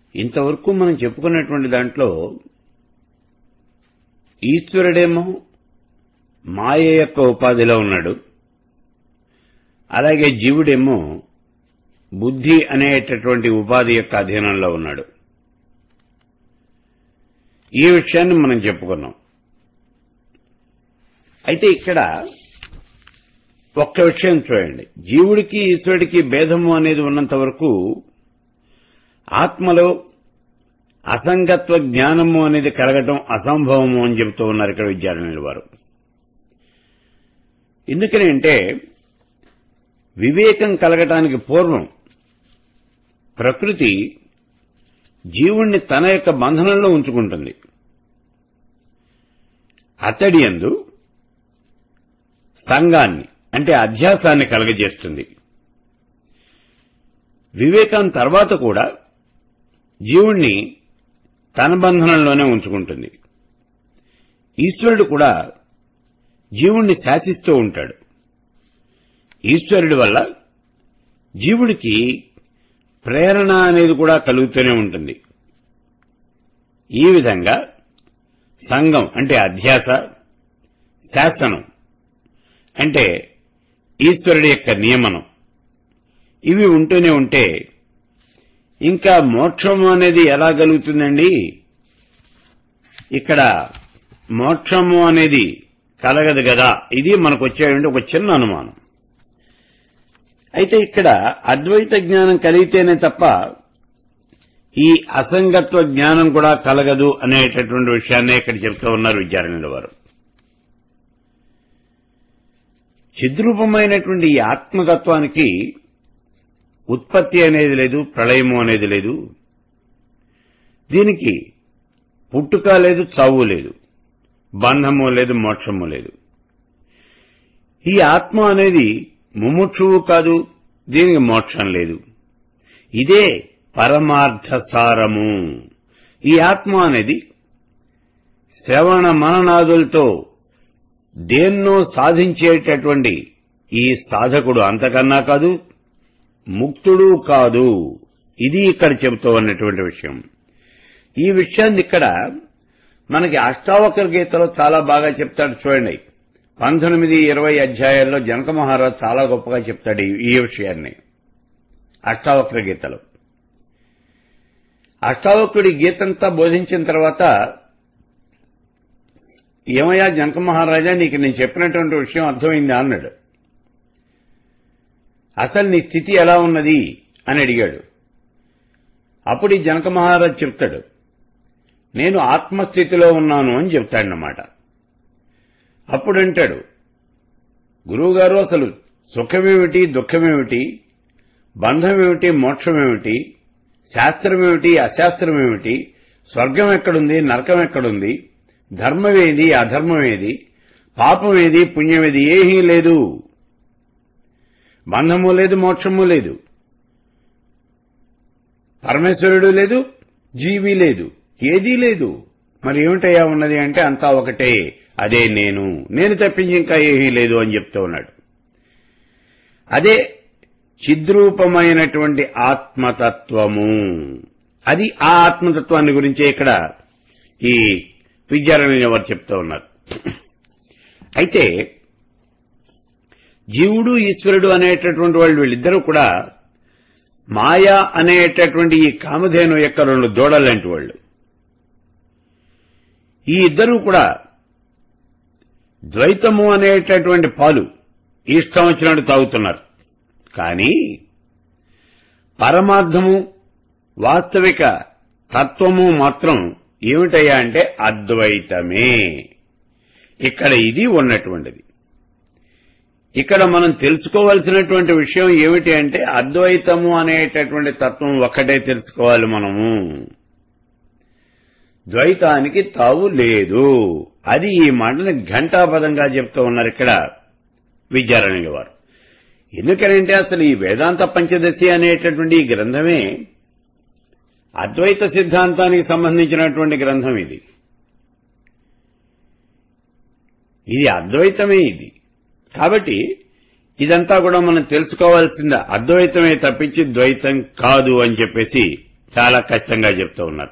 ఇంతవరకు మనం చెప్పుకున్నటువంటి దాంట్లో ఈశ్వరుడేమో మాయ యొక్క ఉపాధిలో ఉన్నాడు అలాగే జీవుడేమో బుద్ధి అనేటటువంటి ఉపాధి యొక్క అధీనంలో ఉన్నాడు ఈ విషయాన్ని మనం చెప్పుకున్నాం అయితే ఇక్కడ ఒక్క విషయం చూడండి జీవుడికి ఈశ్వరుడికి భేదము అనేది ఉన్నంత వరకు ఆత్మలో అసంగత్వ జ్ఞానము అనేది కలగటం అసంభవము అని చెబుతూ ఉన్నారు ఇక్కడ విద్యార్థుల వారు ఎందుకని అంటే వివేకం కలగటానికి పూర్వం ప్రకృతి జీవుణ్ణి తన యొక్క బంధనంలో ఉంచుకుంటుంది అతడి యందు సంఘాన్ని అంటే అధ్యాసాన్ని కలగజేస్తుంది వివేకం తర్వాత కూడా జీవుణ్ణి తన బంధనంలోనే ఉంచుకుంటుంది ఈశ్వరుడు కూడా జీవుణ్ణి శాసిస్తూ ఉంటాడు ఈశ్వరుడి వల్ల జీవుడికి ప్రేరణ అనేది కూడా కలుగుతూనే ఉంటుంది ఈ విధంగా సంఘం అంటే అధ్యాస శాసనం అంటే ఈశ్వరుడి యొక్క నియమనం ఇవి ఉంటూనే ఉంటే ఇంకా మోక్షం అనేది ఎలా కలుగుతుందండి ఇక్కడ మోక్షము అనేది కలగదు కదా ఇది మనకు వచ్చేటువంటి ఒక చిన్న అనుమానం అయితే ఇక్కడ అద్వైత జ్ఞానం కలిగితేనే తప్ప ఈ అసంగత్వ జ్ఞానం కూడా కలగదు అనేటటువంటి విషయాన్నే ఇక్కడ చెప్తూ ఉన్నారు విద్యారణ్యుల వారు చిద్రూపమైనటువంటి ఈ ఆత్మతత్వానికి ఉత్పత్తి అనేది లేదు ప్రళయము అనేది లేదు దీనికి పుట్టుక లేదు చావు లేదు బంధము లేదు మోక్షము లేదు ఈ ఆత్మ అనేది ముముక్షువు కాదు దీనికి మోక్షం లేదు ఇదే పరమార్థ సారము ఈ ఆత్మ అనేది శ్రవణ మననాదులతో దేన్నో సాధించేటటువంటి ఈ సాధకుడు అంతకన్నా కాదు ముక్తుడు కాదు ఇది ఇక్కడ చెబుతూ ఉన్నటువంటి విషయం ఈ విషయాన్ని ఇక్కడ మనకి అష్టావక్ర గీతలో చాలా బాగా చెప్తాడు చూడండి పంతొమ్మిది ఇరవై అధ్యాయాల్లో జనక మహారాజ్ చాలా గొప్పగా చెప్తాడు ఈ- ఈ విషయాన్ని అష్టావక్ర గీతలో అష్టావక్రుడి గీతంతా బోధించిన తర్వాత ఏమయ్యా జనక మహారాజా నీకు నేను చెప్పినటువంటి విషయం అర్థమైందా అన్నాడు అసలు నీ స్థితి ఎలా ఉన్నది అని అడిగాడు అప్పుడు ఈ జనక మహారాజ్ చెప్తాడు నేను ఆత్మస్థితిలో ఉన్నాను అని చెప్తాడనమాట అప్పుడు అంటాడు గురువుగారు అసలు సుఖమేమిటి దుఃఖమేమిటి బంధమేమిటి మోక్షమేమిటి శాస్త్రమేమిటి అశాస్త్రమేమిటి స్వర్గం ఎక్కడుంది నరకం ఎక్కడుంది ధర్మమేది అధర్మమేది పాపమేది పుణ్యమేది ఏమీ లేదు బంధము లేదు మోక్షము లేదు పరమేశ్వరుడు లేదు జీవి లేదు ఏదీ లేదు మరి ఏమిటయ్యా ఉన్నది అంటే అంతా ఒకటే అదే నేను నేను తప్పించి ఇంకా ఏమీ లేదు అని చెప్తూ ఉన్నాడు అదే చిద్రూపమైనటువంటి ఆత్మతత్వము అది ఆ ఆత్మతత్వాన్ని గురించే ఇక్కడ ఈ విద్యారణ్య వారు చెప్తూ ఉన్నారు అయితే జీవుడు ఈశ్వరుడు అనేటటువంటి వాళ్ళు వీళ్ళిద్దరూ కూడా మాయా అనేటటువంటి ఈ కామధేను యొక్క రెండు దూడలాంటి వాళ్ళు ఈ ఇద్దరూ కూడా ద్వైతము అనేటటువంటి పాలు ఇష్టం వచ్చినట్టు తాగుతున్నారు కానీ పరమార్థము వాస్తవిక తత్వము మాత్రం ఏమిటయ్యా అంటే అద్వైతమే ఇక్కడ ఇది ఉన్నటువంటిది ఇక్కడ మనం తెలుసుకోవలసినటువంటి విషయం ఏమిటి అంటే అద్వైతము అనేటటువంటి తత్వం ఒక్కటే తెలుసుకోవాలి మనము ద్వైతానికి తావు లేదు అది ఈ మాటని ఘంటాపదంగా చెప్తూ ఉన్నారు ఇక్కడ విద్యారణ్యుల వారు ఎందుకనంటే అసలు ఈ వేదాంత పంచదశి అనేటటువంటి ఈ గ్రంథమే అద్వైత సిద్ధాంతానికి సంబంధించినటువంటి గ్రంథం ఇది ఇది అద్వైతమే ఇది కాబట్టి ఇదంతా కూడా మనం తెలుసుకోవాల్సింది అద్వైతమే తప్పించి ద్వైతం కాదు అని చెప్పేసి చాలా కష్టంగా చెప్తూ ఉన్నారు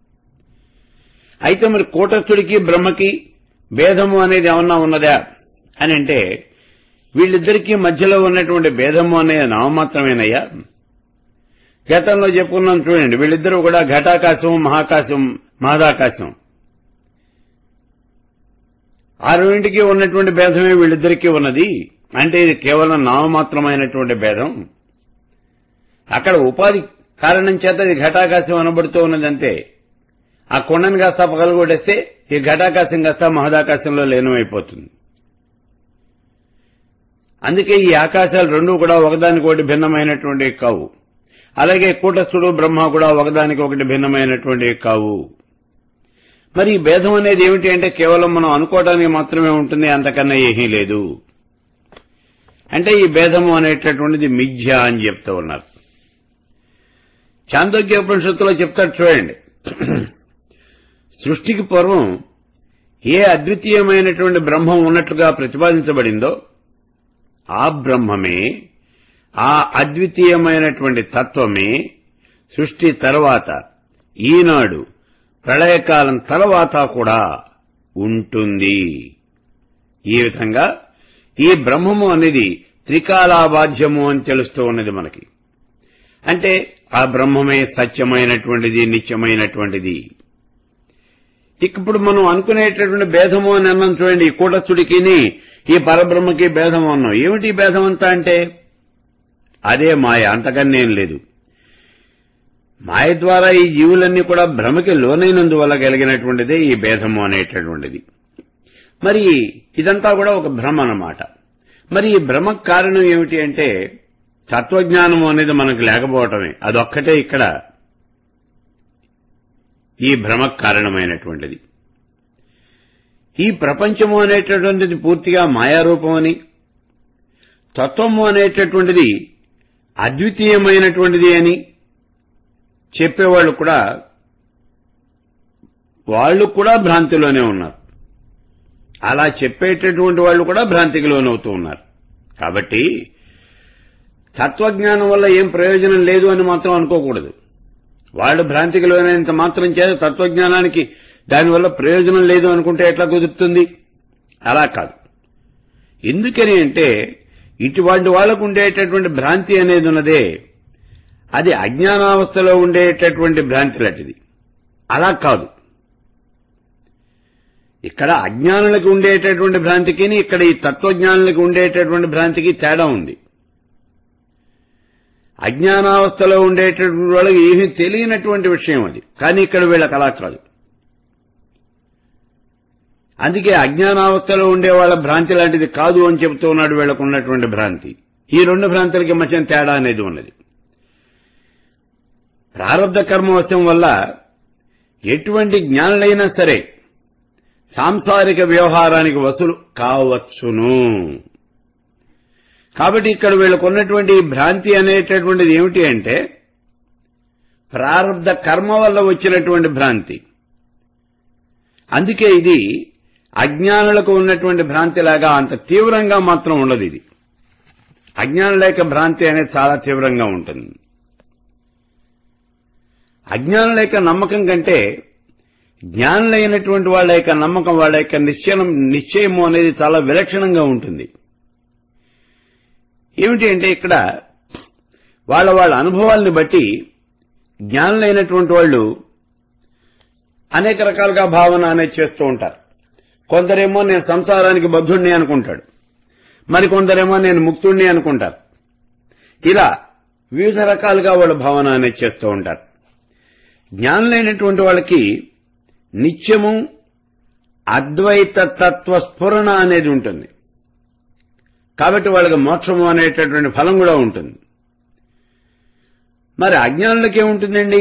అయితే మరి కూటస్థుడికి బ్రహ్మకి భేదము అనేది ఏమన్నా ఉన్నదా అని అంటే వీళ్ళిద్దరికీ మధ్యలో ఉన్నటువంటి భేదము అనేది నామమాత్రమేనయ్యా గతంలో చెప్పుకున్నాం చూడండి వీళ్ళిద్దరూ కూడా ఘటాకాశం మహాకాశం మహదాకాశం ఆ రెండింటికి ఉన్నటువంటి భేదమే వీళ్ళిద్దరికీ ఉన్నది అంటే ఇది కేవలం నామమాత్రమైనటువంటి భేదం అక్కడ ఉపాధి కారణం చేత ఇది ఘటాకాశం అనబడుతూ ఉన్నదంతే ఆ కొండను కాస్త పగలగొట్టేస్తే ఈ ఘటాకాశం కాస్త మహదాకాశంలో లీనమైపోతుంది అందుకే ఈ ఆకాశాలు రెండూ కూడా ఒకదానికొకటి భిన్నమైనటువంటి కావు అలాగే కూటస్థుడు బ్రహ్మ కూడా ఒకదానికి ఒకటి భిన్నమైనటువంటి కావు మరి ఈ భేదం అనేది ఏమిటి అంటే కేవలం మనం అనుకోవడానికి మాత్రమే ఉంటుంది అంతకన్నా ఏమీ లేదు అంటే ఈ భేదము అనేటటువంటిది మిథ్య అని చెప్తూ ఉన్నారు చాందోగ్య ఉపనిషత్తులో చెప్తాడు చూడండి సృష్టికి పూర్వం ఏ అద్వితీయమైనటువంటి బ్రహ్మం ఉన్నట్లుగా ప్రతిపాదించబడిందో ఆ బ్రహ్మమే ఆ అద్వితీయమైనటువంటి తత్వమే సృష్టి తర్వాత ఈనాడు ప్రళయకాలం తర్వాత కూడా ఉంటుంది ఈ విధంగా ఈ బ్రహ్మము అనేది త్రికాలాబాధ్యము అని తెలుస్తూ ఉన్నది మనకి అంటే ఆ బ్రహ్మమే సత్యమైనటువంటిది నిత్యమైనటువంటిది ఇప్పుడు మనం అనుకునేటటువంటి భేదము అని అన్నాం చూడండి ఈ కూటస్థుడికి ఈ పరబ్రహ్మకి భేదం అన్నాం ఏమిటి ఈ భేదం అంతా అంటే అదే మాయ అంతకన్నేం లేదు మాయ ద్వారా ఈ జీవులన్నీ కూడా భ్రమకి లోనైనందువల్ల కలిగినటువంటిదే ఈ భేదము అనేటటువంటిది మరి ఇదంతా కూడా ఒక భ్రమ అన్నమాట మరి ఈ భ్రమకు కారణం ఏమిటి అంటే తత్వజ్ఞానము అనేది మనకు లేకపోవటమే అదొక్కటే ఇక్కడ ఈ భ్రమకు కారణమైనటువంటిది ఈ ప్రపంచము అనేటటువంటిది పూర్తిగా మాయారూపం అని తత్వము అనేటటువంటిది అద్వితీయమైనటువంటిది అని చెప్పేవాళ్ళు కూడా వాళ్ళు కూడా భ్రాంతిలోనే ఉన్నారు అలా చెప్పేటటువంటి వాళ్ళు కూడా భ్రాంతికి లోనవుతూ ఉన్నారు కాబట్టి తత్వజ్ఞానం వల్ల ఏం ప్రయోజనం లేదు అని మాత్రం అనుకోకూడదు వాళ్ళు భ్రాంతికి లోనైనంత మాత్రం చేత తత్వజ్ఞానానికి దానివల్ల ప్రయోజనం లేదు అనుకుంటే ఎట్లా కుదురుతుంది అలా కాదు ఎందుకని అంటే ఇటువంటి వాళ్లకు ఉండేటటువంటి భ్రాంతి అనేది ఉన్నదే అది అజ్ఞానావస్థలో ఉండేటటువంటి భ్రాంతి లాంటిది అలా కాదు ఇక్కడ అజ్ఞానులకు ఉండేటటువంటి భ్రాంతికి ఇక్కడ ఈ తత్వజ్ఞానులకు ఉండేటటువంటి భ్రాంతికి తేడా ఉంది అజ్ఞానావస్థలో ఉండేటటువంటి వాళ్ళకి ఏమీ తెలియనటువంటి విషయం అది కానీ ఇక్కడ వీళ్ళకి అలా కాదు అందుకే అజ్ఞానావస్థలో ఉండే వాళ్ళ భ్రాంతి లాంటిది కాదు అని చెబుతూ ఉన్నాడు వీళ్ళకు ఉన్నటువంటి భ్రాంతి ఈ రెండు భ్రాంతులకి మధ్య తేడా అనేది ఉన్నది ప్రారంధ కర్మవశం వల్ల ఎటువంటి జ్ఞానులైనా సరే సాంసారిక వ్యవహారానికి వసూలు కావచ్చును కాబట్టి ఇక్కడ వీళ్ళకు ఉన్నటువంటి ఈ భ్రాంతి అనేటటువంటిది ఏమిటి అంటే ప్రారంధ కర్మ వల్ల వచ్చినటువంటి భ్రాంతి అందుకే ఇది అజ్ఞానులకు ఉన్నటువంటి భ్రాంతిలాగా అంత తీవ్రంగా మాత్రం ఉండదు ఇది అజ్ఞానుల యొక్క భ్రాంతి అనేది చాలా తీవ్రంగా ఉంటుంది అజ్ఞానుల యొక్క నమ్మకం కంటే జ్ఞానులైనటువంటి వాళ్ళ యొక్క నమ్మకం వాళ్ళ యొక్క నిశ్చయం నిశ్చయము అనేది చాలా విలక్షణంగా ఉంటుంది ఏమిటి అంటే ఇక్కడ వాళ్ళ వాళ్ళ అనుభవాల్ని బట్టి జ్ఞానులైనటువంటి వాళ్ళు అనేక రకాలుగా భావన అనేది చేస్తూ ఉంటారు కొందరేమో నేను సంసారానికి బద్ధుణ్ణి అనుకుంటాడు మరి కొందరేమో నేను ముక్తుణ్ణి అనుకుంటారు ఇలా వివిధ రకాలుగా వాళ్ళు భావన అనేది చేస్తూ ఉంటారు జ్ఞానులైనటువంటి వాళ్ళకి నిత్యము అద్వైత తత్వ స్ఫురణ అనేది ఉంటుంది కాబట్టి వాళ్ళకి మోక్షము అనేటటువంటి ఫలం కూడా ఉంటుంది మరి అజ్ఞానులకి ఏముంటుందండి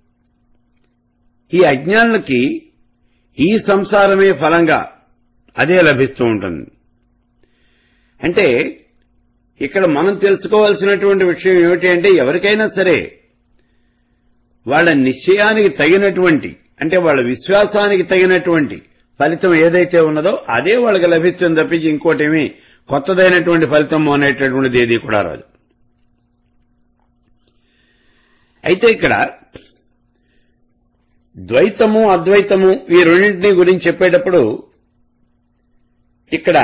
ఈ అజ్ఞానులకి ఈ సంసారమే ఫలంగా అదే లభిస్తూ ఉంటుంది అంటే ఇక్కడ మనం తెలుసుకోవాల్సినటువంటి విషయం ఏమిటి అంటే ఎవరికైనా సరే వాళ్ళ నిశ్చయానికి తగినటువంటి అంటే వాళ్ళ విశ్వాసానికి తగినటువంటి ఫలితం ఏదైతే ఉన్నదో అదే వాళ్ళకి లభిస్తుంది తప్పించి ఇంకోటేమీ కొత్తదైనటువంటి ఫలితం అనేటటువంటిది ఏది కూడా రాదు అయితే ఇక్కడ ద్వైతము అద్వైతము ఈ రెండింటిని గురించి చెప్పేటప్పుడు ఇక్కడ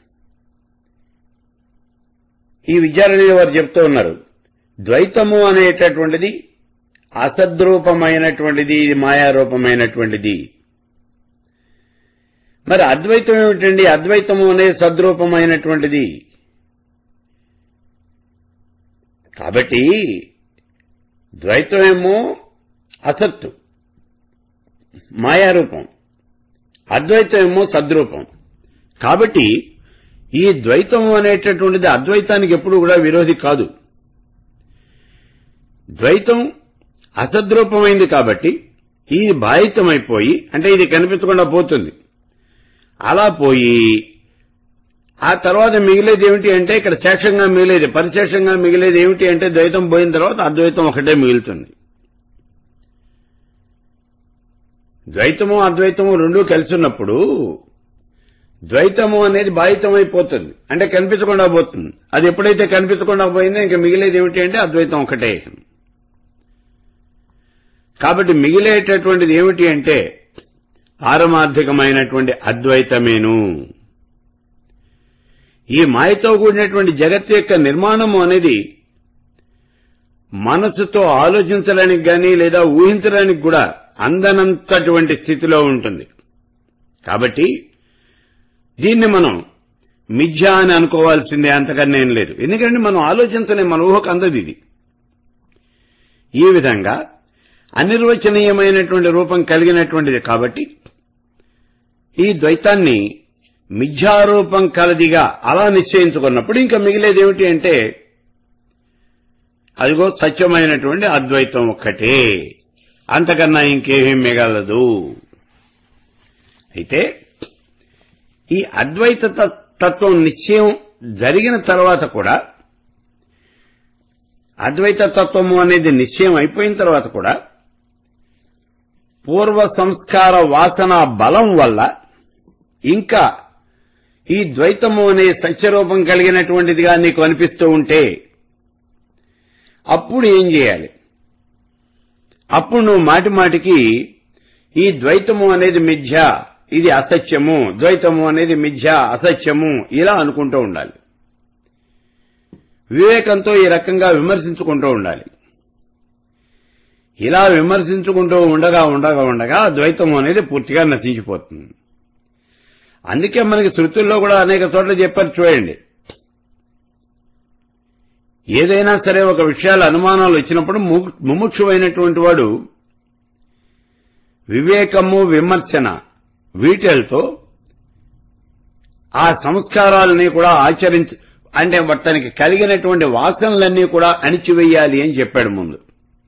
ఈ విద్యారణ్య వారు చెప్తూ ఉన్నారు ద్వైతము అనేటటువంటిది అసద్రూపమైనటువంటిది ఇది మాయారూపమైనటువంటిది మరి అద్వైతం ఏమిటండి అద్వైతము అనేది సద్రూపమైనటువంటిది కాబట్టి ద్వైతమేమో అసత్తు మాయారూపం అద్వైతమేమో సద్రూపం కాబట్టి ఈ ద్వైతం అనేటటువంటిది అద్వైతానికి ఎప్పుడు కూడా విరోధి కాదు ద్వైతం అసద్రూపమైంది కాబట్టి ఇది బాధితమైపోయి అంటే ఇది కనిపించకుండా పోతుంది అలా పోయి ఆ తర్వాత మిగిలేది ఏమిటి అంటే ఇక్కడ శేషంగా మిగిలేది పరిశేషంగా మిగిలేది ఏమిటి అంటే ద్వైతం పోయిన తర్వాత అద్వైతం ఒకటే మిగులుతుంది ద్వైతము అద్వైతము రెండూ కలిసి ఉన్నప్పుడు ద్వైతము అనేది బాధితమైపోతుంది అంటే కనిపించకుండా పోతుంది అది ఎప్పుడైతే కనిపించకుండా పోయిందో ఇంకా మిగిలేది ఏమిటి అంటే అద్వైతం ఒకటే కాబట్టి మిగిలేటటువంటిది ఏమిటి అంటే పారమార్థికమైనటువంటి అద్వైతమేను ఈ మాయతో కూడినటువంటి జగత్తు యొక్క నిర్మాణము అనేది మనసుతో ఆలోచించడానికి గాని లేదా ఊహించడానికి కూడా అందనంతటువంటి స్థితిలో ఉంటుంది కాబట్టి దీన్ని మనం మిథ్య అని అనుకోవాల్సిందే అంతకన్నా ఏం లేదు ఎందుకంటే మనం ఆలోచించలేం మన ఊహకు అందది ఇది ఈ విధంగా అనిర్వచనీయమైనటువంటి రూపం కలిగినటువంటిది కాబట్టి ఈ ద్వైతాన్ని మిథ్యారూపం కలదిగా అలా నిశ్చయించుకున్నప్పుడు ఇంకా మిగిలేది ఏమిటి అంటే అదిగో సత్యమైనటువంటి అద్వైతం ఒక్కటే అంతకన్నా ఇంకేమీ మిగలదు అయితే ఈ అద్వైత తత్వం నిశ్చయం జరిగిన తర్వాత కూడా అద్వైత తత్వము అనేది నిశ్చయం అయిపోయిన తర్వాత కూడా పూర్వ సంస్కార వాసన బలం వల్ల ఇంకా ఈ ద్వైతము అనే సత్యరూపం కలిగినటువంటిదిగా నీకు అనిపిస్తూ ఉంటే అప్పుడు ఏం చేయాలి అప్పుడు నువ్వు మాటి మాటికి ఈ ద్వైతము అనేది మిథ్య ఇది అసత్యము ద్వైతము అనేది మిథ్య అసత్యము ఇలా అనుకుంటూ ఉండాలి వివేకంతో ఈ రకంగా విమర్శించుకుంటూ ఉండాలి ఇలా విమర్శించుకుంటూ ఉండగా ఉండగా ఉండగా ద్వైతం అనేది పూర్తిగా నశించిపోతుంది అందుకే మనకి శృతుల్లో కూడా అనేక చోట్ల చెప్పారు చూడండి ఏదైనా సరే ఒక విషయాల అనుమానాలు వచ్చినప్పుడు ముముక్షువైనటువంటి వాడు వివేకము విమర్శన వీటిలతో ఆ సంస్కారాలని కూడా ఆచరించ అంటే తనకి కలిగినటువంటి వాసనలన్నీ కూడా అణిచివేయాలి అని చెప్పాడు ముందు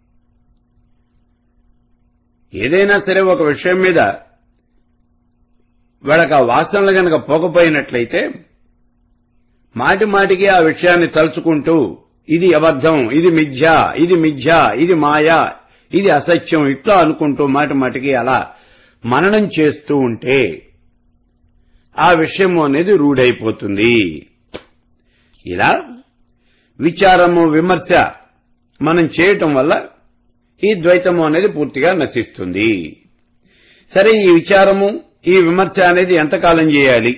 ఏదైనా సరే ఒక విషయం మీద వాళ్ళకి ఆ వాసనలు గనక పోకపోయినట్లయితే మాటి మాటికి ఆ విషయాన్ని తలుచుకుంటూ ఇది అబద్ధం ఇది మిథ్య ఇది మిథ్య ఇది మాయ ఇది అసత్యం ఇట్లా అనుకుంటూ మాటి మాటికి అలా మననం చేస్తూ ఉంటే ఆ విషయము అనేది రూఢైపోతుంది ఇలా విచారము విమర్శ మనం చేయటం వల్ల ఈ ద్వైతము అనేది పూర్తిగా నశిస్తుంది సరే ఈ విచారము ఈ విమర్శ అనేది ఎంతకాలం చేయాలి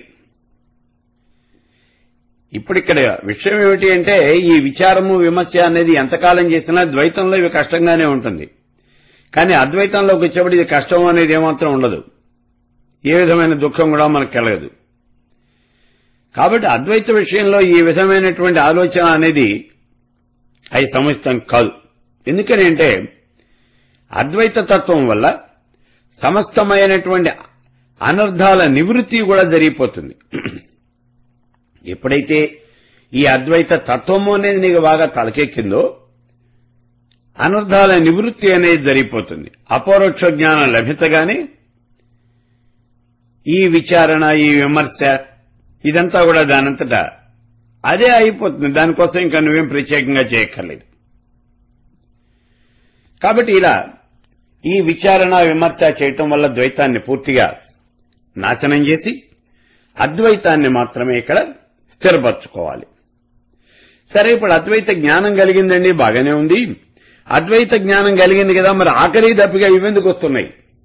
ఇప్పుడు ఇక్కడ విషయం ఏమిటి అంటే ఈ విచారము విమర్శ అనేది ఎంతకాలం చేసినా ద్వైతంలో ఇవి కష్టంగానే ఉంటుంది కానీ అద్వైతంలోకి వచ్చేప్పుడు ఇది కష్టం అనేది ఏమాత్రం ఉండదు ఏ విధమైన దుఃఖం కూడా మనకు కలగదు కాబట్టి అద్వైత విషయంలో ఈ విధమైనటువంటి ఆలోచన అనేది అది సముచితం కాదు ఎందుకని అంటే అద్వైత తత్వం వల్ల సమస్తమైనటువంటి అనర్థాల నివృత్తి కూడా జరిగిపోతుంది ఎప్పుడైతే ఈ అద్వైత తత్వము అనేది నీకు బాగా తలకెక్కిందో అనర్థాల నివృత్తి అనేది జరిగిపోతుంది అపరోక్ష జ్ఞానం లభించగానే ఈ విచారణ ఈ విమర్శ ఇదంతా కూడా దానంతటా అదే అయిపోతుంది దానికోసం ఇంకా నువ్వేం ప్రత్యేకంగా చేయక్కర్లేదు కాబట్టి ఇలా ఈ విచారణ విమర్శ చేయటం వల్ల ద్వైతాన్ని పూర్తిగా నాశనం చేసి అద్వైతాన్ని మాత్రమే ఇక్కడ స్థిరపరచుకోవాలి సరే ఇప్పుడు అద్వైత జ్ఞానం కలిగిందండి బాగానే ఉంది అద్వైత జ్ఞానం కలిగింది కదా మరి ఆఖరి దప్పిగా ఇవెందుకు వస్తున్నాయి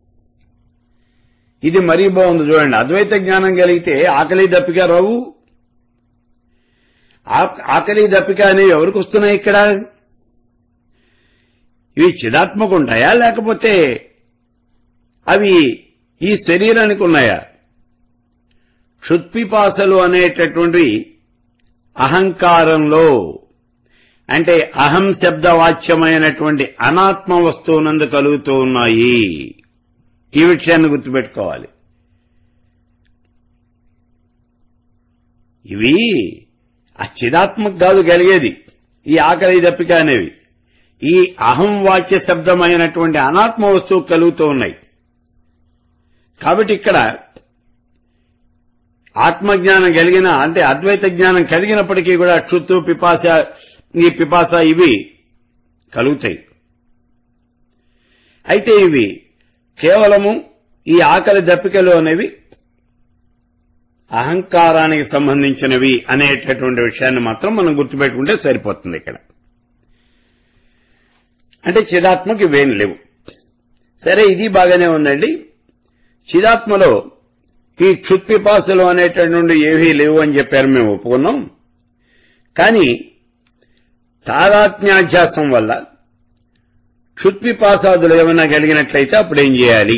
ఇది మరీ బాగుంది చూడండి అద్వైత జ్ఞానం కలిగితే ఆకలి దప్పిక రావు ఆ- ఆకలి దప్పిక అనేవి ఎవరికి వస్తున్నాయి ఇక్కడ ఇవి చిదాత్మకు ఉంటాయా లేకపోతే అవి ఈ శరీరానికి ఉన్నాయా క్షుత్పిపాసలు అనేటటువంటి అహంకారంలో అంటే అహం శబ్దవాచ్యమైనటువంటి అనాత్మ వస్తువునందు కలుగుతూ ఉన్నాయి ఈ విషయాన్ని గుర్తుపెట్టుకోవాలి ఇవి ఆ చిదాత్మకు కాదు కలిగేది ఈ ఆకలి దప్పిక అనేవి ఈ అహం వాచ్య శబ్దమైనటువంటి అనాత్మ వస్తువు కలుగుతూ ఉన్నాయి కాబట్టి ఇక్కడ ఆత్మజ్ఞానం కలిగిన అంటే అద్వైత జ్ఞానం కలిగినప్పటికీ కూడా క్షుత్తు పిపాస ఈ పిపాస ఇవి కలుగుతాయి అయితే ఇవి కేవలము ఈ ఆకలి దప్పికలు అనేవి అహంకారానికి సంబంధించినవి అనేటటువంటి విషయాన్ని మాత్రం మనం గుర్తుపెట్టుకుంటే సరిపోతుంది ఇక్కడ అంటే చిదాత్మకి ఇవేం లేవు సరే ఇది బాగానే ఉందండి చిదాత్మలో ఈ క్షుత్పిపాసలు అనేటటువంటి ఏవీ లేవు అని చెప్పారు మేము ఒప్పుకున్నాం కానీ తాదాత్మ్యాధ్యాసం వల్ల క్షుత్పిపాసాదులు ఏమైనా కలిగినట్లయితే అప్పుడు ఏం చేయాలి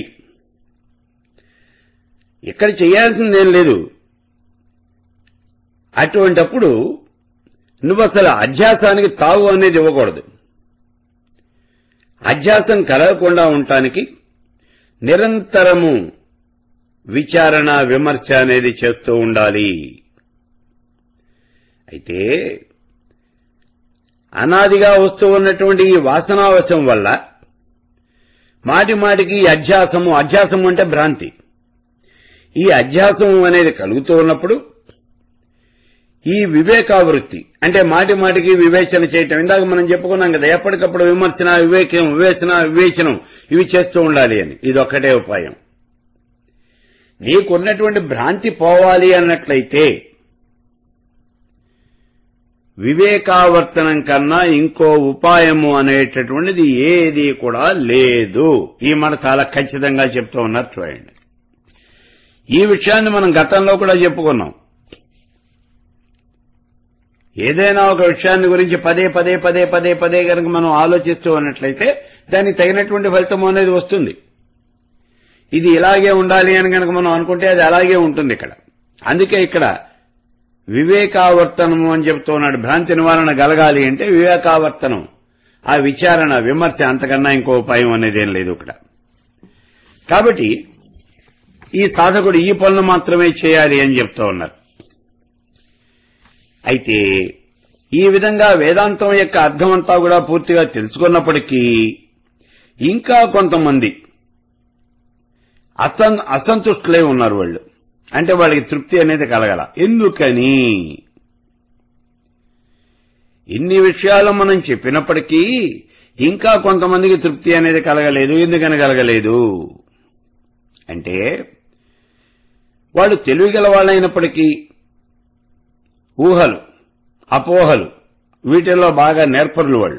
ఇక్కడ చేయాల్సిందేం లేదు అటువంటప్పుడు నువ్వు అసలు అధ్యాసానికి తావు అనేది ఇవ్వకూడదు అధ్యాసం కలగకుండా ఉండటానికి నిరంతరము విచారణ విమర్శ అనేది చేస్తూ ఉండాలి అయితే అనాదిగా వస్తూ ఉన్నటువంటి ఈ వాసనావశం వల్ల మాటి మాటికి ఈ అధ్యాసము అధ్యాసము అంటే భ్రాంతి ఈ అధ్యాసం అనేది కలుగుతూ ఉన్నప్పుడు ఈ వివేకావృత్తి అంటే మాటి మాటికి వివేచన చేయటం ఇందాక మనం చెప్పుకున్నాం కదా ఎప్పటికప్పుడు విమర్శన వివేకం వివేచన వివేచనం ఇవి చేస్తూ ఉండాలి అని ఇది ఒక్కటే ఉపాయం నీకున్నటువంటి భ్రాంతి పోవాలి అన్నట్లయితే వివేకావర్తనం కన్నా ఇంకో ఉపాయము అనేటటువంటిది ఏది కూడా లేదు ఈ మాట చాలా ఖచ్చితంగా చెప్తూ ఉన్నారు చూడండి ఈ విషయాన్ని మనం గతంలో కూడా చెప్పుకున్నాం ఏదైనా ఒక విషయాన్ని గురించి పదే పదే పదే పదే పదే కనుక మనం ఆలోచిస్తూ ఉన్నట్లయితే దానికి తగినటువంటి ఫలితం అనేది వస్తుంది ఇది ఇలాగే ఉండాలి అని కనుక మనం అనుకుంటే అది అలాగే ఉంటుంది ఇక్కడ అందుకే ఇక్కడ వివేకావర్తనము అని చెప్తూ ఉన్నాడు భ్రాంతి నివారణ కలగాలి అంటే వివేకావర్తనం ఆ విచారణ విమర్శ అంతకన్నా ఇంకో ఉపాయం అనేది ఏం లేదు ఇక్కడ కాబట్టి ఈ సాధకుడు ఈ పనులు మాత్రమే చేయాలి అని చెప్తూ ఉన్నారు అయితే ఈ విధంగా వేదాంతం యొక్క అర్థమంతా కూడా పూర్తిగా తెలుసుకున్నప్పటికీ ఇంకా కొంతమంది అసం అసంతుష్టులై ఉన్నారు వాళ్ళు అంటే వాళ్ళకి తృప్తి అనేది కలగల ఎందుకని ఇన్ని విషయాలు మనం చెప్పినప్పటికీ ఇంకా కొంతమందికి తృప్తి అనేది కలగలేదు ఎందుకని కలగలేదు అంటే వాళ్ళు తెలివిగల వాళ్ళైనప్పటికీ ఊహలు అపోహలు వీటిల్లో బాగా నేర్పరులు వాళ్ళు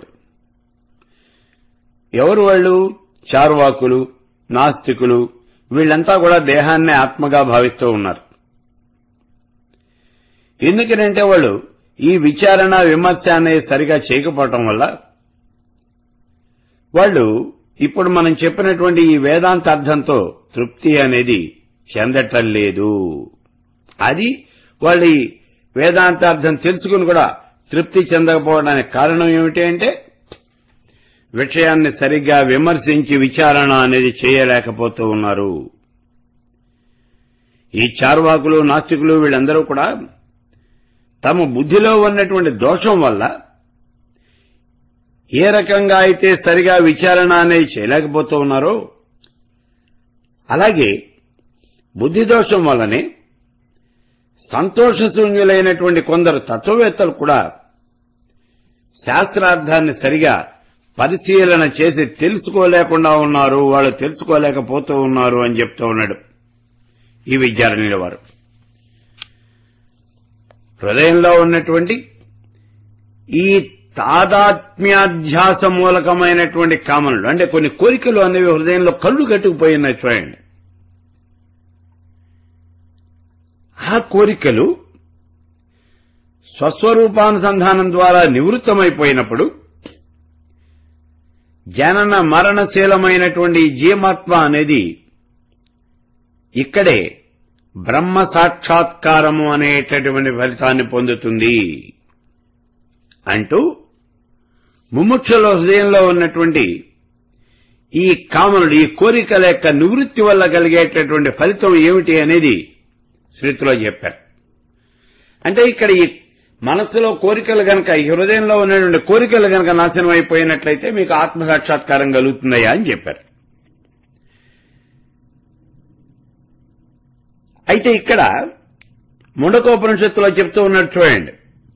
ఎవరు వాళ్ళు చార్వాకులు నాస్తికులు వీళ్ళంతా కూడా దేహాన్ని ఆత్మగా భావిస్తూ ఉన్నారు ఎందుకనంటే వాళ్ళు ఈ విచారణ విమర్శ అనేది సరిగా చేయకపోవటం వల్ల వాళ్ళు ఇప్పుడు మనం చెప్పినటువంటి ఈ వేదాంత అర్థంతో తృప్తి అనేది చెందటం లేదు అది వాళ్ళ ఈ వేదాంతార్థం తెలుసుకుని కూడా తృప్తి చెందకపోవడానికి కారణం ఏమిటి అంటే విషయాన్ని సరిగ్గా విమర్శించి విచారణ అనేది చేయలేకపోతూ ఉన్నారు ఈ చార్వాకులు నాస్తికులు వీళ్ళందరూ కూడా తమ బుద్ధిలో ఉన్నటువంటి దోషం వల్ల ఏ రకంగా అయితే సరిగా విచారణ అనేది చేయలేకపోతూ ఉన్నారో అలాగే బుద్ధి దోషం వల్లనే సంతోషశూన్యులైనటువంటి కొందరు తత్వవేత్తలు కూడా శాస్త్రార్థాన్ని సరిగా పరిశీలన చేసి తెలుసుకోలేకుండా ఉన్నారు వాళ్ళు తెలుసుకోలేకపోతూ ఉన్నారు అని చెప్తూ ఉన్నాడు ఈ విద్యారణ్యుల వారు హృదయంలో ఉన్నటువంటి ఈ తాదాత్మ్యాధ్యాస మూలకమైనటువంటి కామనలు అంటే కొన్ని కోరికలు అనేవి హృదయంలో కళ్ళు కట్టుకుపోయినాయి చూడండి ఆ కోరికలు స్వస్వరూపానుసంధానం ద్వారా నివృత్తమైపోయినప్పుడు జనన మరణశీలమైనటువంటి ఈ జీవాత్మ అనేది ఇక్కడే బ్రహ్మ సాక్షాత్కారము అనేటటువంటి ఫలితాన్ని పొందుతుంది అంటూ ముముక్షుల హృదయంలో ఉన్నటువంటి ఈ కామనుడు ఈ కోరికల యొక్క నివృత్తి వల్ల కలిగేటటువంటి ఫలితం ఏమిటి అనేది శృతిలో చెప్పారు అంటే ఇక్కడ ఈ మనస్సులో కోరికలు గనక ఈ హృదయంలో ఉన్నటువంటి కోరికలు గనక నాశనం అయిపోయినట్లయితే మీకు ఆత్మ సాక్షాత్కారం కలుగుతుందయ్యా అని చెప్పారు అయితే ఇక్కడ ముండకోపనిషత్తులో చెప్తూ ఉన్నట్టు చూడండి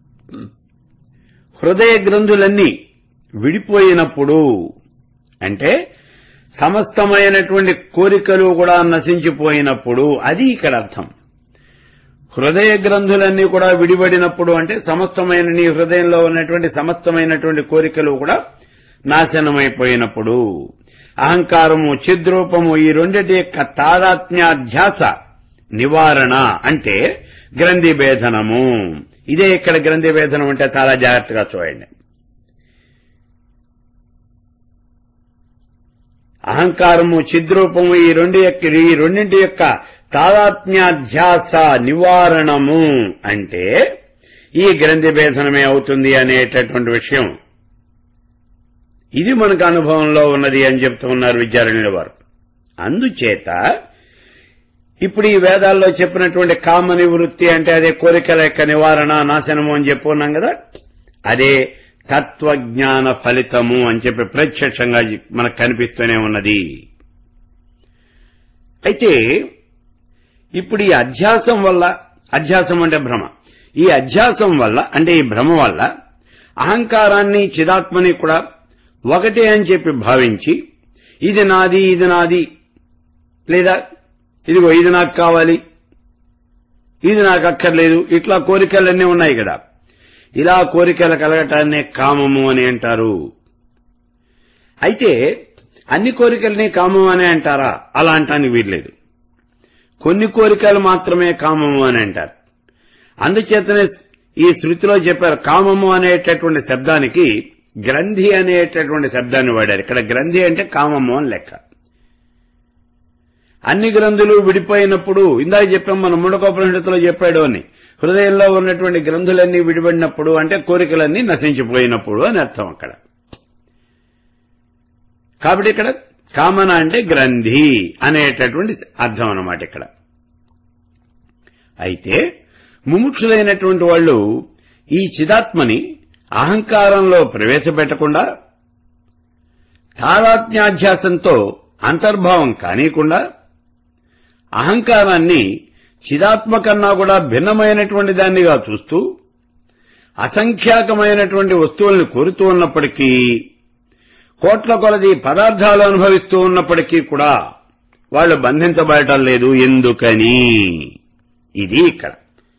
హృదయ గ్రంథులన్నీ విడిపోయినప్పుడు అంటే సమస్తమైనటువంటి కోరికలు కూడా నశించిపోయినప్పుడు అది ఇక్కడ అర్థం హృదయ గ్రంథులన్నీ కూడా విడిపడినప్పుడు అంటే సమస్తమైన నీ హృదయంలో ఉన్నటువంటి సమస్తమైనటువంటి కోరికలు కూడా నాశనమైపోయినప్పుడు అహంకారము చిద్రూపము ఈ రెండిటి యొక్క తాదాత్మ్యాధ్యాస నివారణ అంటే గ్రంథి భేదనము ఇదే ఇక్కడ గ్రంథి భేదనం అంటే చాలా జాగ్రత్తగా చూడండి అహంకారము చిద్రూపము ఈ రెండు యొక్క ఈ రెండింటి యొక్క తాదాత్మ్యాధ్యాస నివారణము అంటే ఈ గ్రంథి భేదనమే అవుతుంది అనేటటువంటి విషయం ఇది మనకు అనుభవంలో ఉన్నది అని చెప్తూ ఉన్నారు విద్యారణ్యుల వారు అందుచేత ఇప్పుడు ఈ వేదాల్లో చెప్పినటువంటి కామ నివృత్తి అంటే అదే కోరికల యొక్క నివారణ నాశనము అని చెప్పుకున్నాం కదా అదే తత్వజ్ఞాన ఫలితము అని చెప్పి ప్రత్యక్షంగా మనకు కనిపిస్తూనే ఉన్నది అయితే ఇప్పుడు ఈ అధ్యాసం వల్ల అధ్యాసం అంటే భ్రమ ఈ అధ్యాసం వల్ల అంటే ఈ భ్రమ వల్ల అహంకారాన్ని చిదాత్మని కూడా ఒకటే అని చెప్పి భావించి ఇది నాది ఇది నాది లేదా ఇదిగో ఇది నాకు కావాలి ఇది నాకు అక్కర్లేదు ఇట్లా కోరికలన్నీ ఉన్నాయి కదా ఇలా కోరికలు కలగటాన్నే కామము అని అంటారు అయితే అన్ని కోరికల్ని కామము అని అంటారా అలా అంటానికి వీల్లేదు కొన్ని కోరికలు మాత్రమే కామము అని అంటారు అందుచేతనే ఈ శృతిలో చెప్పారు కామము అనేటటువంటి శబ్దానికి గ్రంథి అనేటటువంటి శబ్దాన్ని వాడారు ఇక్కడ గ్రంథి అంటే కామము అని లెక్క అన్ని గ్రంథులు విడిపోయినప్పుడు ఇందాక చెప్పాం మనం ముండకోపనిషత్తులో చెప్పాడు అని హృదయంలో ఉన్నటువంటి గ్రంథులన్నీ విడిపడినప్పుడు అంటే కోరికలన్నీ నశించిపోయినప్పుడు అని అర్థం అక్కడ కాబట్టి ఇక్కడ కామన అంటే గ్రంథి అనేటటువంటి అర్థం అన్నమాట ఇక్కడ అయితే ముముక్షులైనటువంటి వాళ్ళు ఈ చిదాత్మని అహంకారంలో ప్రవేశపెట్టకుండా తాదాత్మ్యాధ్యాసంతో అంతర్భావం కానీయకుండా అహంకారాన్ని చిదాత్మ కన్నా కూడా భిన్నమైనటువంటి దాన్నిగా చూస్తూ అసంఖ్యాకమైనటువంటి వస్తువుల్ని కోరుతూ ఉన్నప్పటికీ కోట్ల కొలది పదార్థాలు అనుభవిస్తూ ఉన్నప్పటికీ కూడా వాళ్ళు బంధించబడటం లేదు ఎందుకని ఇది ఇక్కడ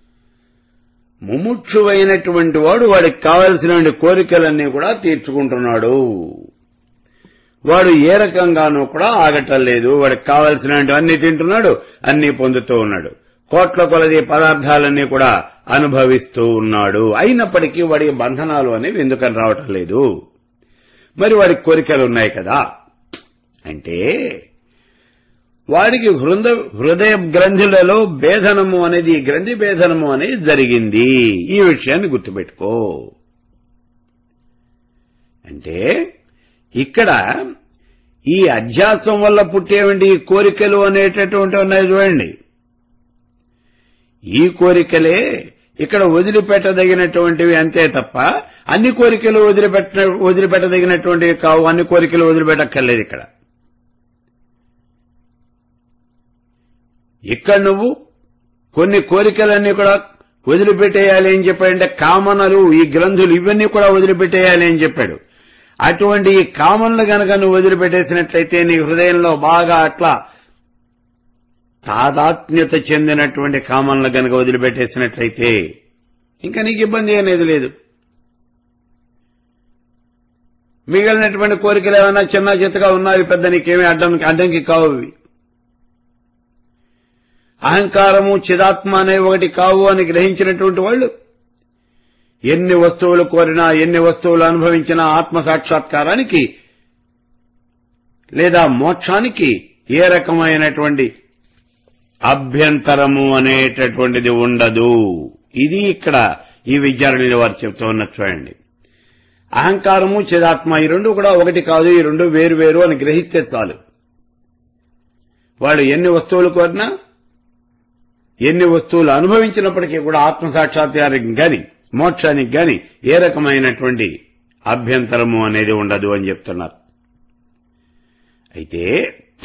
ముముక్షువైనటువంటి వాడు వాడికి కావలసిన కోరికలన్నీ కూడా తీర్చుకుంటున్నాడు వాడు ఏ రకంగానూ కూడా ఆగటం లేదు వాడికి కావలసినవన్నీ తింటున్నాడు అన్ని పొందుతూ ఉన్నాడు కోట్ల కొలది పదార్థాలన్నీ కూడా అనుభవిస్తూ ఉన్నాడు అయినప్పటికీ వాడికి బంధనాలు అనేవి ఎందుకని రావటం లేదు మరి వాడికి కోరికలు ఉన్నాయి కదా అంటే వాడికి హృద హృదయ గ్రంథులలో భేదనము అనేది గ్రంథి భేదనము అనేది జరిగింది ఈ విషయాన్ని గుర్తుపెట్టుకో అంటే ఇక్కడ ఈ అధ్యాసం వల్ల పుట్టేవంటి ఈ కోరికలు అనేటటువంటి ఉన్నాయి చూడండి ఈ కోరికలే ఇక్కడ వదిలిపెట్టదగినటువంటివి అంతే తప్ప అన్ని కోరికలు వదిలిపెట్ట వదిలిపెట్టదగినటువంటివి కావు అన్ని కోరికలు వదిలిపెట్టక్కర్లేదు ఇక్కడ ఇక్కడ నువ్వు కొన్ని కోరికలన్నీ కూడా వదిలిపెట్టేయాలి అని చెప్పాడంటే కామనలు ఈ గ్రంథులు ఇవన్నీ కూడా వదిలిపెట్టేయాలి అని చెప్పాడు అటువంటి ఈ కామన్లు గనక నువ్వు వదిలిపెట్టేసినట్లయితే నీ హృదయంలో బాగా అట్లా తాదాత్మ్యత చెందినటువంటి కామన్లు గనక వదిలిపెట్టేసినట్లయితే ఇంకా నీకు ఇబ్బంది అనేది లేదు మిగిలినటువంటి కోరికలు ఏమైనా చిన్న చిత్తగా ఉన్నవి పెద్ద నీకేమీ అడ్డం అడ్డంకి కావు అవి అహంకారము చిదాత్మ అనే ఒకటి కావు అని గ్రహించినటువంటి వాళ్ళు ఎన్ని వస్తువులు కోరినా ఎన్ని వస్తువులు అనుభవించినా ఆత్మ సాక్షాత్కారానికి లేదా మోక్షానికి ఏ రకమైనటువంటి అభ్యంతరము అనేటటువంటిది ఉండదు ఇది ఇక్కడ ఈ విద్యార్థుల వారు చెప్తూ ఉన్న చూడండి అహంకారము చిదాత్మ ఈ రెండు కూడా ఒకటి కాదు ఈ రెండు వేరు వేరు అని గ్రహిస్తే చాలు వాడు ఎన్ని వస్తువులు కోరినా ఎన్ని వస్తువులు అనుభవించినప్పటికీ కూడా ఆత్మ సాక్షాత్కారానికి గాని మోక్షానికి గాని ఏ రకమైనటువంటి అభ్యంతరము అనేది ఉండదు అని చెప్తున్నారు అయితే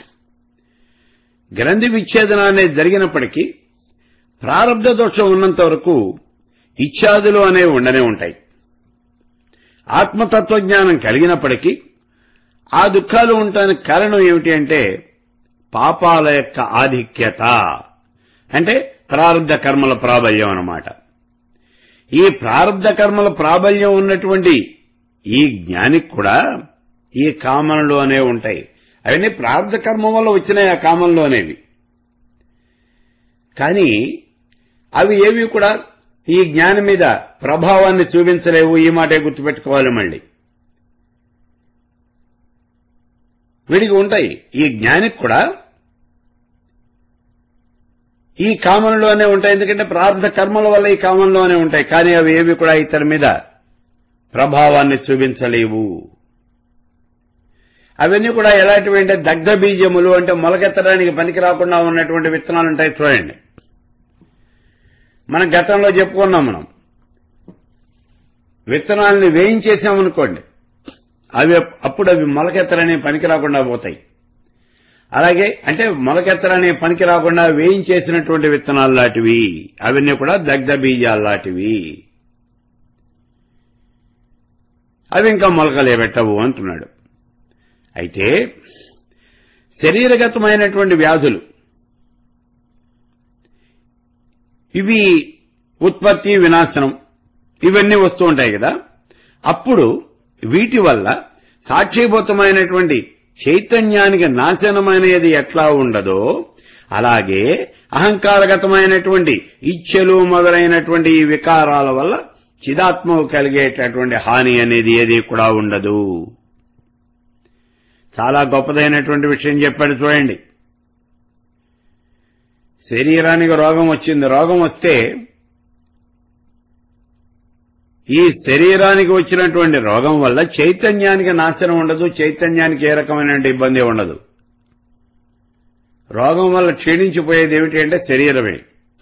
గ్రంథి విచ్ఛేదన అనేది జరిగినప్పటికీ ప్రారంధ దోషం ఉన్నంత వరకు ఇచ్ఛాదులు అనేవి ఉండనే ఉంటాయి ఆత్మతత్వజ్ఞానం కలిగినప్పటికీ ఆ దుఃఖాలు ఉండటానికి కారణం ఏమిటి అంటే పాపాల యొక్క ఆధిక్యత అంటే ప్రారంధ కర్మల ప్రాబల్యం అన్నమాట ఈ ప్రారంధ కర్మల ప్రాబల్యం ఉన్నటువంటి ఈ జ్ఞానికి కూడా ఈ కామనలు అనేవి ఉంటాయి అవన్నీ ప్రారంధ కర్మ వల్ల వచ్చినాయి ఆ కామనలు అనేవి కానీ అవి ఏవి కూడా ఈ జ్ఞానం మీద ప్రభావాన్ని చూపించలేవు ఈ మాటే గుర్తుపెట్టుకోవాలి మళ్ళీ వీడికి ఉంటాయి ఈ జ్ఞానికి కూడా ఈ కామనలోనే ఉంటాయి ఎందుకంటే ప్రారంభ కర్మల వల్ల ఈ కామనలోనే ఉంటాయి కానీ అవి ఏవి కూడా ఇతని మీద ప్రభావాన్ని చూపించలేవు అవన్నీ కూడా ఎలాంటివి అంటే దగ్ధ బీజములు అంటే మొలకెత్తడానికి పనికి రాకుండా ఉన్నటువంటి విత్తనాలు ఉంటాయి చూడండి మనం గతంలో చెప్పుకున్నాం మనం విత్తనాలని వేయించేసామనుకోండి అవి అప్పుడు అవి మొలకెత్తరని పనికి రాకుండా పోతాయి అలాగే అంటే మొలకెత్తరనే పనికి రాకుండా వేయించేసినటువంటి విత్తనాలు లాంటివి అవన్నీ కూడా దగ్ధ బీజాలు లాంటివి అవి ఇంకా మొలకలే పెట్టవు అంటున్నాడు అయితే శరీరగతమైనటువంటి వ్యాధులు ఇవి ఉత్పత్తి వినాశనం ఇవన్నీ వస్తూ ఉంటాయి కదా అప్పుడు వీటి వల్ల సాక్షిభూతమైనటువంటి చైతన్యానికి నాశనమైనది ఎట్లా ఉండదో అలాగే అహంకారగతమైనటువంటి ఇచ్ఛలు మొదలైనటువంటి ఈ వికారాల వల్ల చిదాత్మకు కలిగేటటువంటి హాని అనేది ఏది కూడా ఉండదు చాలా గొప్పదైనటువంటి విషయం చెప్పాడు చూడండి శరీరానికి రోగం వచ్చింది రోగం వస్తే ఈ శరీరానికి వచ్చినటువంటి రోగం వల్ల చైతన్యానికి నాశనం ఉండదు చైతన్యానికి ఏ రకమైన ఇబ్బంది ఉండదు రోగం వల్ల క్షీణించిపోయేది ఏమిటి అంటే శరీరమే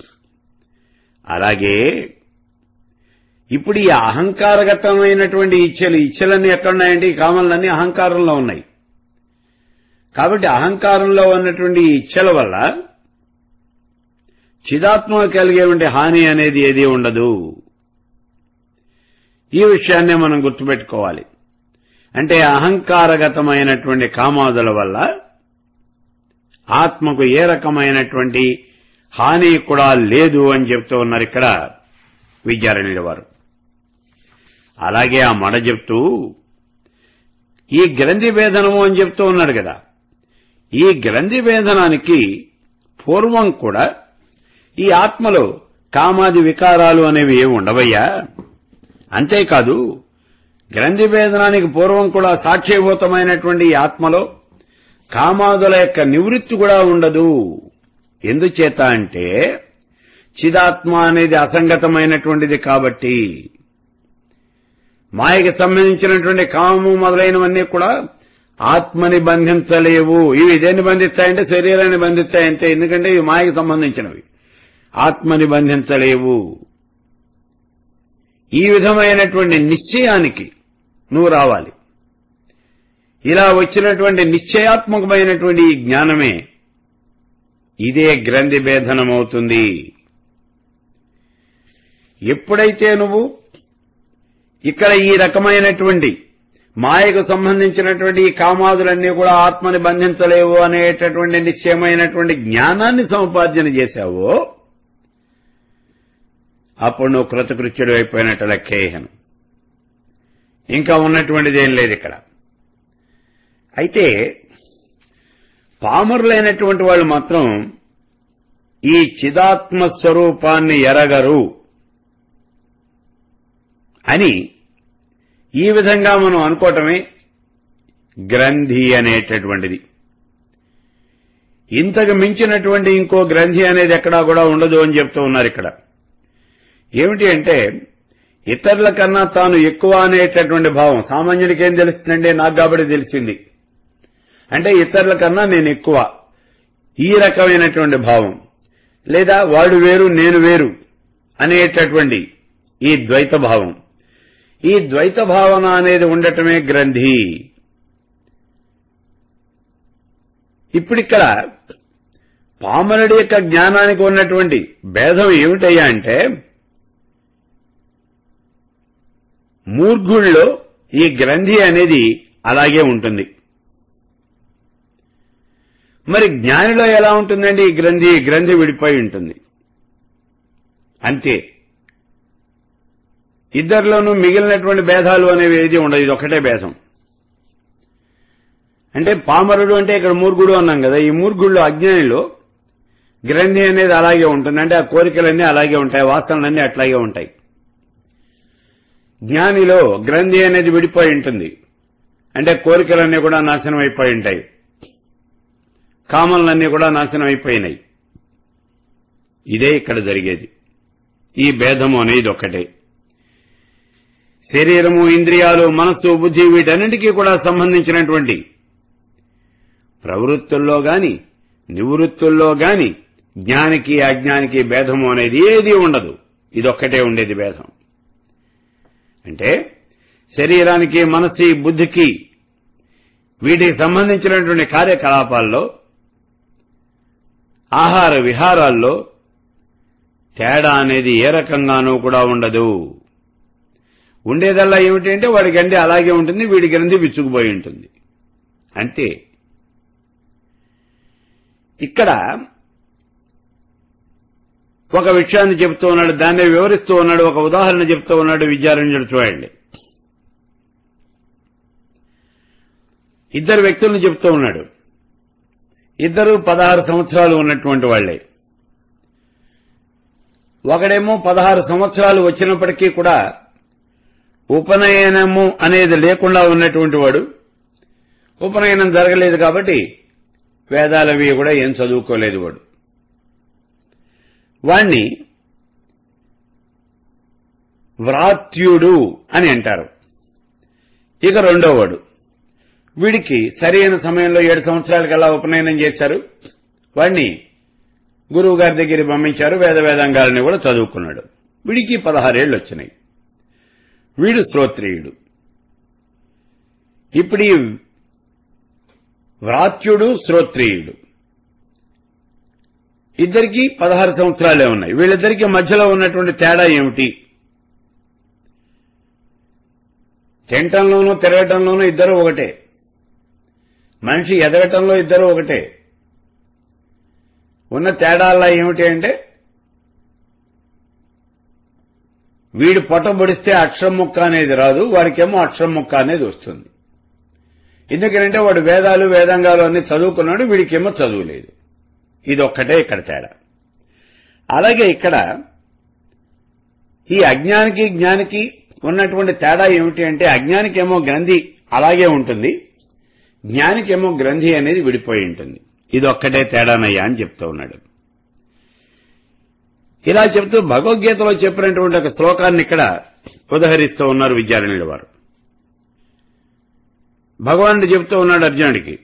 అలాగే ఇప్పుడు ఈ అహంకారగతమైనటువంటి ఇచ్చలు ఇచ్చలన్నీ ఎక్కడున్నాయంటే ఈ కామలన్నీ అహంకారంలో ఉన్నాయి కాబట్టి అహంకారంలో ఉన్నటువంటి ఈ ఇచ్చల వల్ల చిదాత్మ కలిగేటువంటి హాని అనేది ఏది ఉండదు ఈ విషయాన్నే మనం గుర్తుపెట్టుకోవాలి అంటే అహంకారగతమైనటువంటి కామాదుల వల్ల ఆత్మకు ఏ రకమైనటువంటి హాని కూడా లేదు అని చెప్తూ ఉన్నారు ఇక్కడ విద్యారణ్యుల వారు అలాగే ఆ మడ చెప్తూ ఈ గ్రంథి వేదనము అని చెప్తూ ఉన్నాడు కదా ఈ గ్రంథి వేదనానికి పూర్వం కూడా ఈ ఆత్మలో కామాది వికారాలు అనేవి ఏమి ఉండవయ్యా అంతేకాదు గ్రంథి వేదనానికి పూర్వం కూడా సాక్ష్యభూతమైనటువంటి ఈ ఆత్మలో కామాదుల యొక్క నివృత్తి కూడా ఉండదు ఎందుచేత అంటే చిదాత్మ అనేది అసంగతమైనటువంటిది కాబట్టి మాయకి సంబంధించినటువంటి కామము మొదలైనవన్నీ కూడా ఆత్మని బంధించలేవు ఇవి దేన్ని బంధిస్తాయంటే శరీరాన్ని బంధిస్తాయంటే ఎందుకంటే ఇవి మాయకి సంబంధించినవి ఆత్మని బంధించలేవు ఈ విధమైనటువంటి నిశ్చయానికి నువ్వు రావాలి ఇలా వచ్చినటువంటి నిశ్చయాత్మకమైనటువంటి ఈ జ్ఞానమే ఇదే గ్రంథి భేదనమవుతుంది ఎప్పుడైతే నువ్వు ఇక్కడ ఈ రకమైనటువంటి మాయకు సంబంధించినటువంటి ఈ కామాదులన్నీ కూడా ఆత్మని బంధించలేవు అనేటటువంటి నిశ్చయమైనటువంటి జ్ఞానాన్ని సముపార్జన చేశావో అప్పుడు నువ్వు కృతకృత్యుడు అయిపోయినట్టు లెక్కేయను ఇంకా ఉన్నటువంటిది ఏం లేదు ఇక్కడ అయితే పామరులైనటువంటి వాళ్ళు మాత్రం ఈ చిదాత్మ స్వరూపాన్ని ఎరగరు అని ఈ విధంగా మనం అనుకోవటమే గ్రంథి అనేటటువంటిది ఇంతకు మించినటువంటి ఇంకో గ్రంథి అనేది ఎక్కడా కూడా ఉండదు అని చెప్తూ ఉన్నారు ఇక్కడ ఏమిటి అంటే ఇతరుల కన్నా తాను ఎక్కువ అనేటటువంటి భావం సామాన్యుడికి ఏం తెలుస్తుందంటే నాకు కాబట్టి తెలిసింది అంటే ఇతరుల కన్నా నేను ఎక్కువ ఈ రకమైనటువంటి భావం లేదా వాడు వేరు నేను వేరు అనేటటువంటి ఈ ద్వైత భావం ఈ ద్వైత భావన అనేది ఉండటమే గ్రంథి ఇప్పుడిక్కడ పామరుడి యొక్క జ్ఞానానికి ఉన్నటువంటి భేదం ఏమిటయ్యా అంటే మూర్ఘుల్లో ఈ గ్రంథి అనేది అలాగే ఉంటుంది మరి జ్ఞానిలో ఎలా ఉంటుందండి ఈ గ్రంథి ఈ గ్రంథి విడిపోయి ఉంటుంది అంతే ఇద్దరిలోనూ మిగిలినటువంటి భేదాలు అనేవి ఏది ఉండదు ఇది ఒకటే భేదం అంటే పామరుడు అంటే ఇక్కడ మూర్ఖుడు అన్నాం కదా ఈ మూర్ఖుల్లో అజ్ఞానిలో గ్రంథి అనేది అలాగే ఉంటుంది అంటే ఆ కోరికలన్నీ అలాగే ఉంటాయి వాసనలన్నీ అట్లాగే ఉంటాయి జ్ఞానిలో గ్రంథి అనేది విడిపోయి ఉంటుంది అంటే కోరికలన్నీ కూడా నాశనం అయిపోయి ఉంటాయి కామలన్నీ కూడా నాశనం అయిపోయినాయి ఇదే ఇక్కడ జరిగేది ఈ భేదము అనేది ఒక్కటే శరీరము ఇంద్రియాలు మనస్సు బుద్ధి వీటన్నిటికీ కూడా సంబంధించినటువంటి ప్రవృత్తుల్లో గాని నివృత్తుల్లో గాని జ్ఞానికి అజ్ఞానికి భేదము అనేది ఏది ఉండదు ఇదొక్కటే ఉండేది భేదం అంటే శరీరానికి మనస్సు బుద్ధికి వీటికి సంబంధించినటువంటి కార్యకలాపాల్లో ఆహార విహారాల్లో తేడా అనేది ఏ రకంగానూ కూడా ఉండదు ఉండేదల్లా ఏమిటంటే వాడి గండి అలాగే ఉంటుంది వీడి గ్రంథి విచ్చుకుపోయి ఉంటుంది అంతే ఇక్కడ ఒక విషయాన్ని చెప్తూ ఉన్నాడు దాన్ని వివరిస్తూ ఉన్నాడు ఒక ఉదాహరణ చెప్తూ ఉన్నాడు విద్యారణ్యుడు చూడండి ఇద్దరు వ్యక్తులను చెప్తూ ఉన్నాడు ఇద్దరు పదహారు సంవత్సరాలు ఉన్నటువంటి వాళ్లే ఒకడేమో పదహారు సంవత్సరాలు వచ్చినప్పటికీ కూడా ఉపనయనము అనేది లేకుండా ఉన్నటువంటి వాడు ఉపనయనం జరగలేదు కాబట్టి వేదాలవి కూడా ఏం చదువుకోలేదు వాడు వాణ్ణి వ్రాత్యుడు అని అంటారు ఇక రెండోవాడు వీడికి సరైన సమయంలో ఏడు సంవత్సరాలకల్లా ఉపనయనం చేశారు వాణ్ణి గురువు గారి దగ్గరికి పంపించారు వేద వేదాంగాలని కూడా చదువుకున్నాడు వీడికి పదహారేళ్లు వచ్చినాయి వీడు శ్రోత్రియుడు ఇప్పుడు ఈ వ్రాత్యుడు శ్రోత్రియుడు ఇద్దరికి పదహారు సంవత్సరాలే ఉన్నాయి వీళ్ళిద్దరికి మధ్యలో ఉన్నటువంటి తేడా ఏమిటి తినటంలోనూ తిరగటంలోనూ ఇద్దరు ఒకటే మనిషి ఎదగటంలో ఇద్దరు ఒకటే ఉన్న తేడాల్లా ఏమిటి అంటే వీడు పొట్టబొడిస్తే అక్షరం ముక్క అనేది రాదు వాడికేమో అక్షరం ముక్క అనేది వస్తుంది ఎందుకంటే వాడు వేదాలు వేదాంగాలు అన్ని చదువుకున్నాడు వీడికేమో చదువులేదు ఇది ఒక్కటే ఇక్కడ తేడా అలాగే ఇక్కడ ఈ అజ్ఞానికి జ్ఞానికి ఉన్నటువంటి తేడా ఏమిటి అంటే అజ్ఞానికేమో గ్రంథి అలాగే ఉంటుంది జ్ఞానికేమో గ్రంథి అనేది విడిపోయి ఉంటుంది ఇది ఒక్కటే తేడానయ్యా అని చెప్తూ ఉన్నాడు ఇలా చెప్తూ భగవద్గీతలో చెప్పినటువంటి ఒక శ్లోకాన్ని ఇక్కడ ఉదహరిస్తూ ఉన్నారు విద్యారణ్యుల వారు భగవానుడు చెప్తూ ఉన్నాడు అర్జునుడికి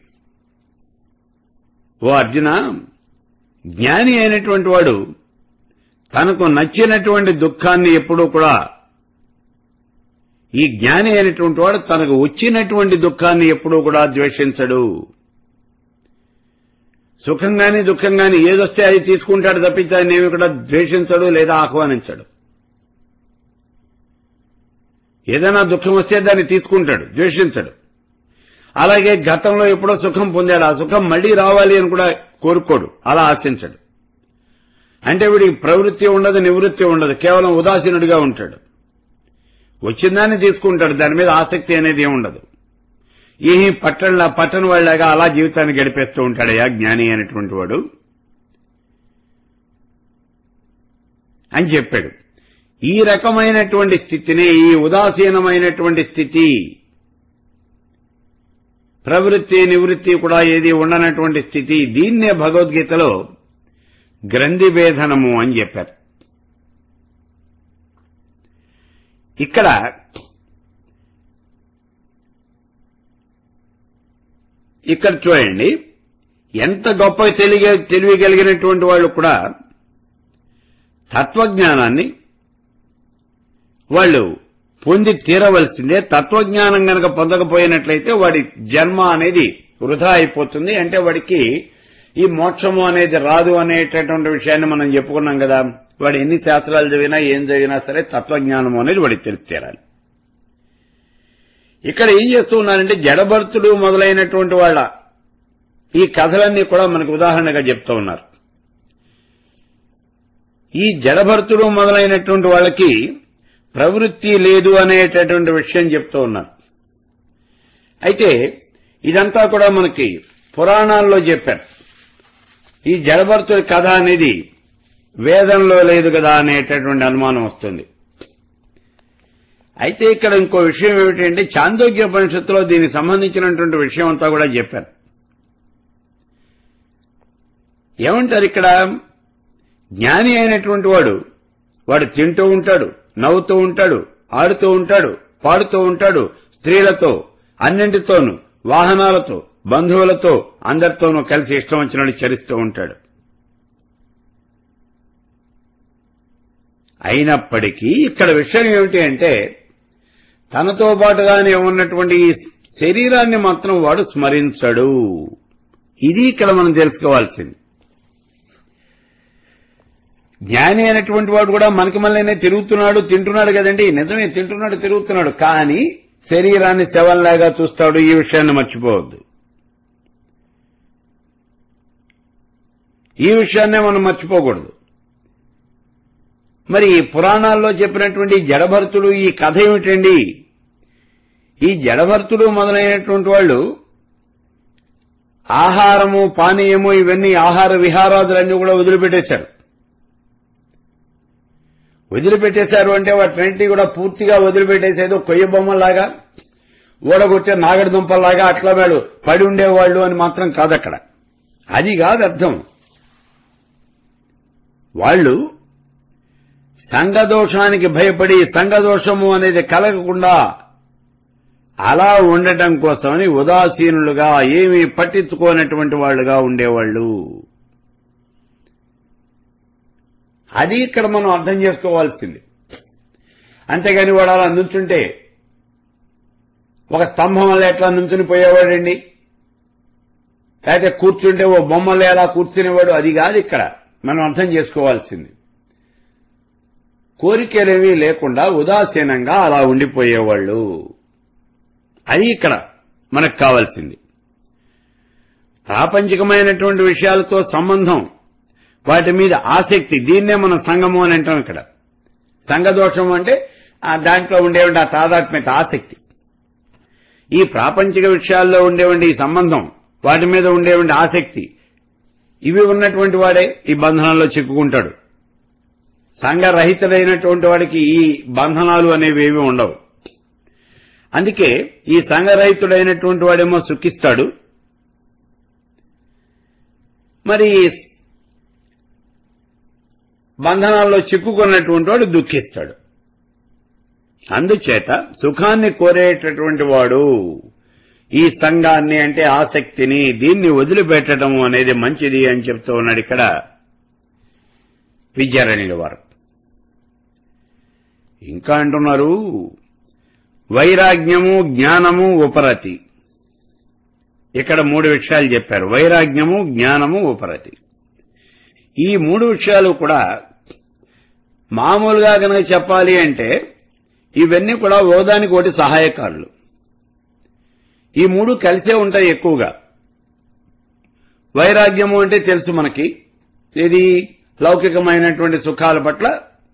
ఓ అర్జున జ్ఞాని అయినటువంటి వాడు తనకు నచ్చినటువంటి దుఃఖాన్ని ఎప్పుడూ కూడా ఈ జ్ఞాని అయినటువంటి వాడు తనకు వచ్చినటువంటి దుఃఖాన్ని ఎప్పుడూ కూడా ద్వేషించడు సుఖం గాని దుఃఖం గాని ఏదొస్తే అది తీసుకుంటాడు తప్పించి ఆయన ఏమి కూడా ద్వేషించడు లేదా ఆహ్వానించడు ఏదైనా దుఃఖం వస్తే దాన్ని తీసుకుంటాడు ద్వేషించడు అలాగే గతంలో ఎప్పుడో సుఖం పొందాడు ఆ సుఖం మళ్లీ రావాలి అని కూడా కోరుకోడు అలా ఆశించడు అంటే వీడికి ప్రవృత్తి ఉండదు నివృత్తి ఉండదు కేవలం ఉదాసీనుడిగా ఉంటాడు వచ్చిందాన్ని తీసుకుంటాడు దాని మీద ఆసక్తి అనేది ఏముండదు ఈ పట్టణ పట్టణ వాళ్ళగా అలా జీవితాన్ని గడిపేస్తూ ఉంటాడయ్యా జ్ఞాని అనేటువంటి వాడు అని చెప్పాడు ఈ రకమైనటువంటి స్థితిని ఈ ఉదాసీనమైనటువంటి స్థితి ప్రవృత్తి నివృత్తి కూడా ఏది ఉండనటువంటి స్థితి దీన్నే భగవద్గీతలో గ్రంథి భేదనము అని చెప్పారు ఇక్కడ ఇక్కడ చూడండి ఎంత గొప్ప తెలివి తెలివి కలిగినటువంటి వాళ్ళు కూడా తత్వజ్ఞానాన్ని వాళ్ళు పొంది తీరవలసిందే తత్వజ్ఞానం గనక పొందకపోయినట్లయితే వాడి జన్మ అనేది వృధా అయిపోతుంది అంటే వాడికి ఈ మోక్షము అనేది రాదు అనేటటువంటి విషయాన్ని మనం చెప్పుకున్నాం కదా వాడు ఎన్ని శాస్త్రాలు చదివినా ఏం చదివినా సరే తత్వజ్ఞానం అనేది వాడికి తెలిసి తీరాలి ఇక్కడ ఏం చేస్తూ ఉన్నారంటే జడభర్తుడు మొదలైనటువంటి వాళ్ళ ఈ కథలన్నీ కూడా మనకు ఉదాహరణగా చెప్తూ ఉన్నారు ఈ జడభర్తుడు మొదలైనటువంటి వాళ్ళకి ప్రవృత్తి లేదు అనేటటువంటి విషయం చెప్తూ ఉన్నారు అయితే ఇదంతా కూడా మనకి పురాణాల్లో చెప్పారు ఈ జడభర్తుడి కథ అనేది వేదంలో లేదు కదా అనేటటువంటి అనుమానం వస్తుంది అయితే ఇక్కడ ఇంకో విషయం ఏమిటంటే చాందోగ్య ఉపనిషత్తులో దీనికి సంబంధించినటువంటి విషయం అంతా కూడా చెప్పారు ఏమంటారు ఇక్కడ జ్ఞాని అయినటువంటి వాడు వాడు తింటూ ఉంటాడు నవ్వుతూ ఉంటాడు ఆడుతూ ఉంటాడు పాడుతూ ఉంటాడు స్త్రీలతో అన్నింటితోనూ వాహనాలతో బంధువులతో అందరితోనూ కలిసి ఇష్టం వచ్చినట్టు చరిస్తూ ఉంటాడు అయినప్పటికీ ఇక్కడ విషయం ఏమిటి అంటే తనతో పాటుగానే ఉన్నటువంటి ఈ శరీరాన్ని మాత్రం వాడు స్మరించడు ఇది ఇక్కడ మనం తెలుసుకోవాల్సింది జ్ఞాని అయినటువంటి వాడు కూడా మనకి మళ్ళీనే తిరుగుతున్నాడు తింటున్నాడు కదండి నిజమే తింటున్నాడు తిరుగుతున్నాడు కానీ శరీరాన్ని శవంలాగా చూస్తాడు ఈ విషయాన్ని మర్చిపోవద్దు ఈ విషయాన్నే మనం మర్చిపోకూడదు మరి పురాణాల్లో చెప్పినటువంటి జడభర్తుడు ఈ కథ ఏమిటండి ఈ జడభర్తుడు మొదలైనటువంటి వాళ్ళు ఆహారము పానీయము ఇవన్నీ ఆహార విహారాదులన్నీ కూడా వదిలిపెట్టేశారు వదిలిపెట్టేశారు అంటే వాటిని కూడా పూర్తిగా వదిలిపెట్టేసేదో కొయ్య బొమ్మలాగా ఊడగొట్టే నాగడి దుంపల్లాగా అట్లా వాళ్ళు పడి ఉండేవాళ్ళు అని మాత్రం కాదు అక్కడ అది కాదు అర్థం వాళ్ళు సంఘదోషానికి భయపడి సంఘదోషము అనేది కలగకుండా అలా ఉండటం కోసమని ఉదాసీనులుగా ఏమీ పట్టించుకోనటువంటి వాళ్లుగా ఉండేవాళ్లు అది ఇక్కడ మనం అర్థం చేసుకోవాల్సింది అంతేగాని వాడు అలా నుంచుంటే ఒక స్తంభం వల్ల ఎట్లా నుంచుని పోయేవాడండి లేకపోతే కూర్చుంటే ఓ బొమ్మలు ఎలా కూర్చునేవాడు అది కాదు ఇక్కడ మనం అర్థం చేసుకోవాల్సింది కోరికలేమీ లేకుండా ఉదాసీనంగా అలా ఉండిపోయేవాళ్ళు అది ఇక్కడ మనకు కావాల్సింది ప్రాపంచికమైనటువంటి విషయాలతో సంబంధం వాటి మీద ఆసక్తి దీన్నే మనం సంగము అని అంటాం ఇక్కడ సంఘదోషం అంటే ఆ దాంట్లో ఉండేవంటి ఆ తాదాత్మ్యత ఆసక్తి ఈ ప్రాపంచిక విషయాల్లో ఉండేవంటి ఈ సంబంధం వాటి మీద ఉండేవంటి ఆసక్తి ఇవి ఉన్నటువంటి వాడే ఈ బంధనాల్లో చిక్కుకుంటాడు సంఘరహితుడైనటువంటి వాడికి ఈ బంధనాలు అనేవి ఏమీ ఉండవు అందుకే ఈ సంఘరహితుడైనటువంటి వాడేమో సుఖిస్తాడు మరి బంధనాల్లో చిక్కుకున్నటువంటి వాడు దుఃఖిస్తాడు అందుచేత సుఖాన్ని కోరేటటువంటి వాడు ఈ సంఘాన్ని అంటే ఆసక్తిని దీన్ని వదిలిపెట్టడం అనేది మంచిది అని చెప్తూ ఉన్నాడు ఇక్కడ విద్యారణ్యుల వారు ఇంకా అంటున్నారు వైరాగ్యము జ్ఞానము ఉపరతి ఇక్కడ మూడు విషయాలు చెప్పారు వైరాగ్యము జ్ఞానము ఉపరతి ఈ మూడు విషయాలు కూడా మామూలుగా గనక చెప్పాలి అంటే ఇవన్నీ కూడా ఓదానికి ఒకటి సహాయకారులు ఈ మూడు కలిసే ఉంటాయి ఎక్కువగా వైరాగ్యము అంటే తెలుసు మనకి ఇది లౌకికమైనటువంటి సుఖాల పట్ల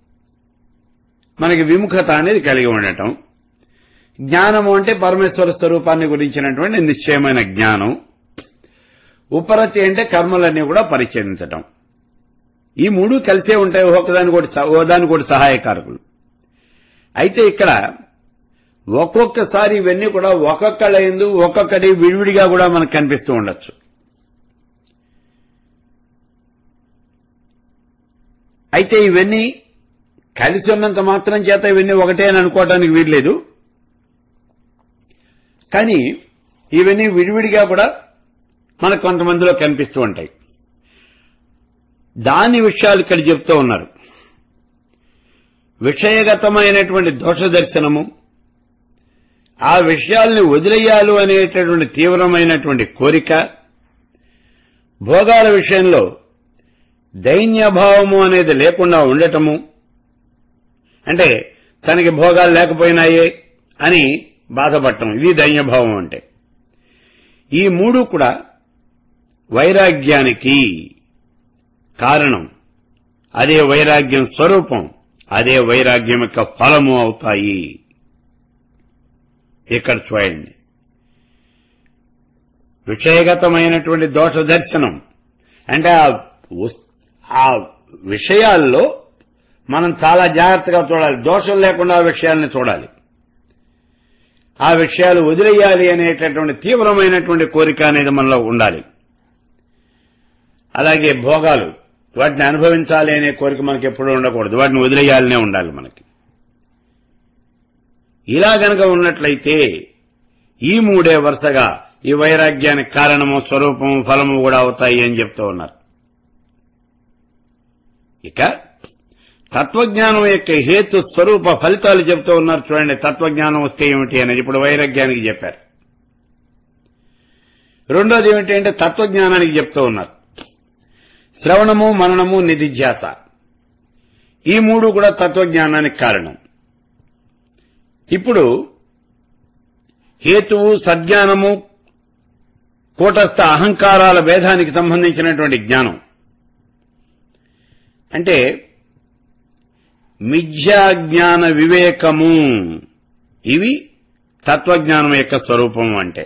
మనకి విముఖత అనేది కలిగి ఉండటం జ్ఞానము అంటే పరమేశ్వర స్వరూపాన్ని గురించినటువంటి నిశ్చయమైన జ్ఞానం ఉపరతి అంటే కర్మలన్నీ కూడా పరిచయించటం ఈ మూడు కలిసే ఉంటాయి ఒక్కొక్కదానికి ఒకటి స- ఓదానికి ఒకటి సహాయకారకులు అయితే ఇక్కడ ఒక్కొక్కసారి ఇవన్నీ కూడా ఒక్కొక్కళ్ళ ఎందు ఒక్కొక్కటి విడివిడిగా కూడా మనకు కనిపిస్తూ ఉండొచ్చు అయితే ఇవన్నీ కలిసి ఉన్నంత మాత్రం చేత ఇవన్నీ ఒకటే అని అనుకోవడానికి వీల్లేదు కానీ ఇవన్నీ విడివిడిగా కూడా మనకు కొంతమందిలో కనిపిస్తూ ఉంటాయి దాని విషయాలు ఇక్కడ చెప్తూ ఉన్నారు విషయగతమైనటువంటి దోష దర్శనము ఆ విషయాల్ని వదిలేయాలు అనేటటువంటి తీవ్రమైనటువంటి కోరిక భోగాల విషయంలో దైన్యభావము అనేది లేకుండా ఉండటము అంటే తనకి భోగాలు లేకపోయినాయే అని బాధపడటం ఇది దైన్యభావం అంటే ఈ మూడు కూడా వైరాగ్యానికి కారణం అదే వైరాగ్యం స్వరూపం అదే వైరాగ్యం యొక్క ఫలము అవుతాయి ఇక్కడ చూడండి విషయగతమైనటువంటి దోష దర్శనం అంటే ఆ వస్- ఆ విషయాల్లో మనం చాలా జాగ్రత్తగా చూడాలి దోషం లేకుండా ఆ విషయాల్ని చూడాలి ఆ విషయాలు వదిలేయాలి అనేటటువంటి తీవ్రమైనటువంటి కోరిక అనేది మనలో ఉండాలి అలాగే భోగాలు వాటిని అనుభవించాలి అనే కోరిక మనకి ఎప్పుడూ ఉండకూడదు వాటిని వదిలేయాలనే ఉండాలి మనకి ఇలా గనక ఉన్నట్లయితే ఈ మూడే వరుసగా ఈ వైరాగ్యానికి కారణము స్వరూపము ఫలము కూడా అవుతాయి అని చెప్తూ ఉన్నారు ఇక తత్వజ్ఞానం యొక్క హేతు స్వరూప ఫలితాలు చెప్తూ ఉన్నారు చూడండి తత్వజ్ఞానం వస్తే ఏమిటి అనేది ఇప్పుడు వైరాగ్యానికి చెప్పారు రెండోది ఏమిటి అంటే తత్వజ్ఞానానికి చెప్తూ ఉన్నారు శ్రవణము మననము నిధిధ్యాస ఈ మూడు కూడా తత్వజ్ఞానానికి కారణం ఇప్పుడు హేతువు సజ్ఞానము కూటస్థ అహంకారాల భేదానికి సంబంధించినటువంటి జ్ఞానం అంటే మిథ్యా జ్ఞాన వివేకము ఇవి తత్వజ్ఞానం యొక్క స్వరూపం అంటే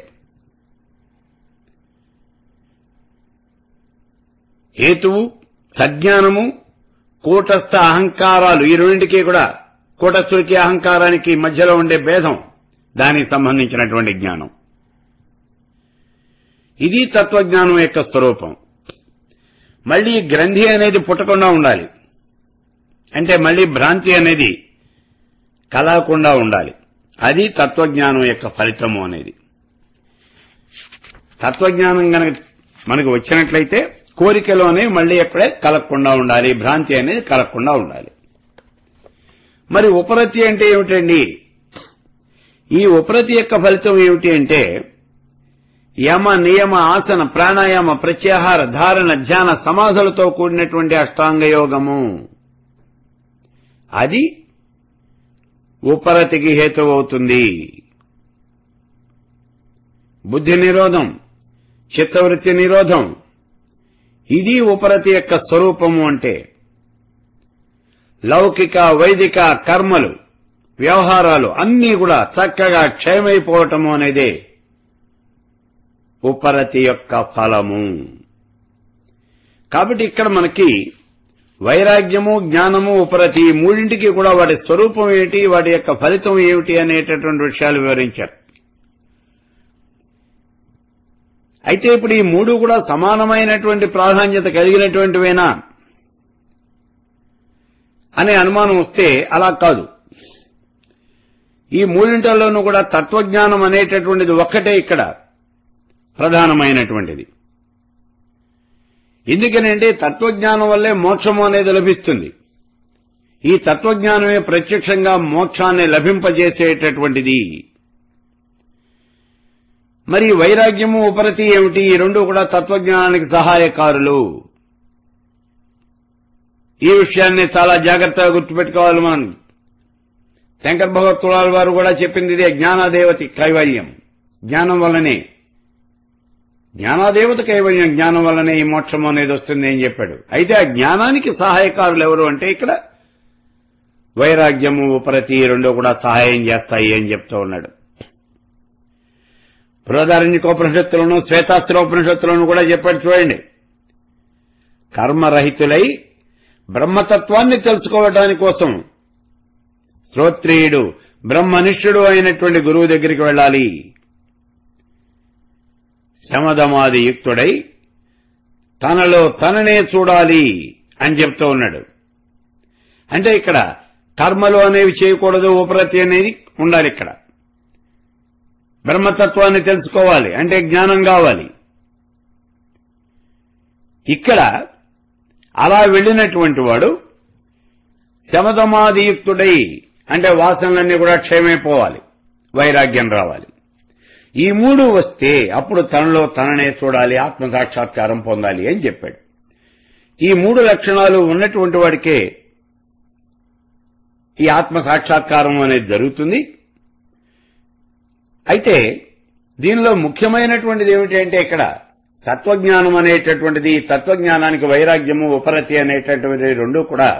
హేతువు సజ్ఞానము కూటస్థ అహంకారాలు ఈ రెండింటికి కూడా కూటస్థుడికి అహంకారానికి మధ్యలో ఉండే భేదం దానికి సంబంధించినటువంటి జ్ఞానం ఇది తత్వజ్ఞానం యొక్క స్వరూపం మళ్ళీ గ్రంథి అనేది పుట్టకుండా ఉండాలి అంటే మళ్ళీ భ్రాంతి అనేది కలగకుండా ఉండాలి అది తత్వజ్ఞానం యొక్క ఫలితము అనేది తత్వజ్ఞానం గనక మనకు వచ్చినట్లయితే కోరికలోనే మళ్ళీ ఎక్కడే కలగకుండా ఉండాలి భ్రాంతి అనేది కలగకుండా ఉండాలి మరి ఉపరతి అంటే ఏమిటండి ఈ ఉపరతి యొక్క ఫలితం ఏమిటి అంటే యమ నియమ ఆసన ప్రాణాయామ ప్రత్యాహార ధారణ ధ్యాన సమాధులతో కూడినటువంటి అష్టాంగ యోగము అది ఉపరతికి హేతువవుతుంది బుద్ధి నిరోధం చిత్తవృత్తి నిరోధం ఇది ఉపరతి యొక్క స్వరూపము అంటే లౌకిక వైదిక కర్మలు వ్యవహారాలు అన్నీ కూడా చక్కగా క్షయమైపోవటము అనేదే ఉపరతి యొక్క ఫలము కాబట్టి ఇక్కడ మనకి వైరాగ్యము జ్ఞానము ఉపరతి ఈ మూడింటికి కూడా వాటి స్వరూపం ఏమిటి వాటి యొక్క ఫలితం ఏమిటి అనేటటువంటి విషయాలు వివరించారు అయితే ఇప్పుడు ఈ మూడు కూడా సమానమైనటువంటి ప్రాధాన్యత కలిగినటువంటివేనా అనే అనుమానం వస్తే అలా కాదు ఈ మూడింటిలోనూ కూడా తత్వజ్ఞానం అనేటటువంటిది ఒక్కటే ఇక్కడ ప్రధానమైనటువంటిది ఎందుకనంటే తత్వజ్ఞానం వల్లే మోక్షము అనేది లభిస్తుంది ఈ తత్వజ్ఞానమే ప్రత్యక్షంగా మోక్షాన్ని లభింపజేసేటటువంటిది మరి వైరాగ్యము ఉపరతి ఏమిటి ఈ రెండు కూడా తత్వజ్ఞానానికి సహాయకారులు ఈ విషయాన్ని చాలా జాగ్రత్తగా గుర్తుపెట్టుకోవాలి మనం శంకర భగవత్తులాల వారు కూడా చెప్పింది ఇదే జ్ఞానదేవతి కైవల్యం జ్ఞానం వల్లనే జ్ఞానాదేవత కైవల్యం జ్ఞానం వల్లనే ఈ మోక్షం అనేది వస్తుంది అని చెప్పాడు అయితే ఆ జ్ఞానానికి సహాయకారులు ఎవరు అంటే ఇక్కడ వైరాగ్యము ఉపరతి ఈ రెండు కూడా సహాయం చేస్తాయి అని చెప్తూ ఉన్నాడు బృహదారణ్యకోపనిషత్తులను శ్వేతాశ్రోపనిషత్తులను కూడా చెప్పాడు చూడండి కర్మరహితులై బ్రహ్మతత్వాన్ని తెలుసుకోవడానికి కోసం శ్రోత్రియుడు బ్రహ్మనిష్ఠుడు అయినటువంటి గురువు దగ్గరికి వెళ్ళాలి శమదమాది యుక్తుడై తనలో తననే చూడాలి అని చెప్తూ ఉన్నాడు అంటే ఇక్కడ కర్మలు అనేవి చేయకూడదు ఉపరతి అనేది ఉండాలి ఇక్కడ బ్రహ్మతత్వాన్ని తెలుసుకోవాలి అంటే జ్ఞానం కావాలి ఇక్కడ అలా వెళ్ళినటువంటి వాడు శమదమాదియుక్తుడై అంటే వాసనలన్నీ కూడా క్షయమైపోవాలి వైరాగ్యం రావాలి ఈ మూడు వస్తే అప్పుడు తనలో తననే చూడాలి ఆత్మ సాక్షాత్కారం పొందాలి అని చెప్పాడు ఈ మూడు లక్షణాలు ఉన్నటువంటి వాడికే ఈ ఆత్మ సాక్షాత్కారం అనేది జరుగుతుంది అయితే దీనిలో ముఖ్యమైనటువంటిది ఏమిటంటే ఇక్కడ తత్వజ్ఞానం అనేటటువంటిది తత్వజ్ఞానానికి వైరాగ్యము ఉపరతి అనేటటువంటిది రెండు కూడా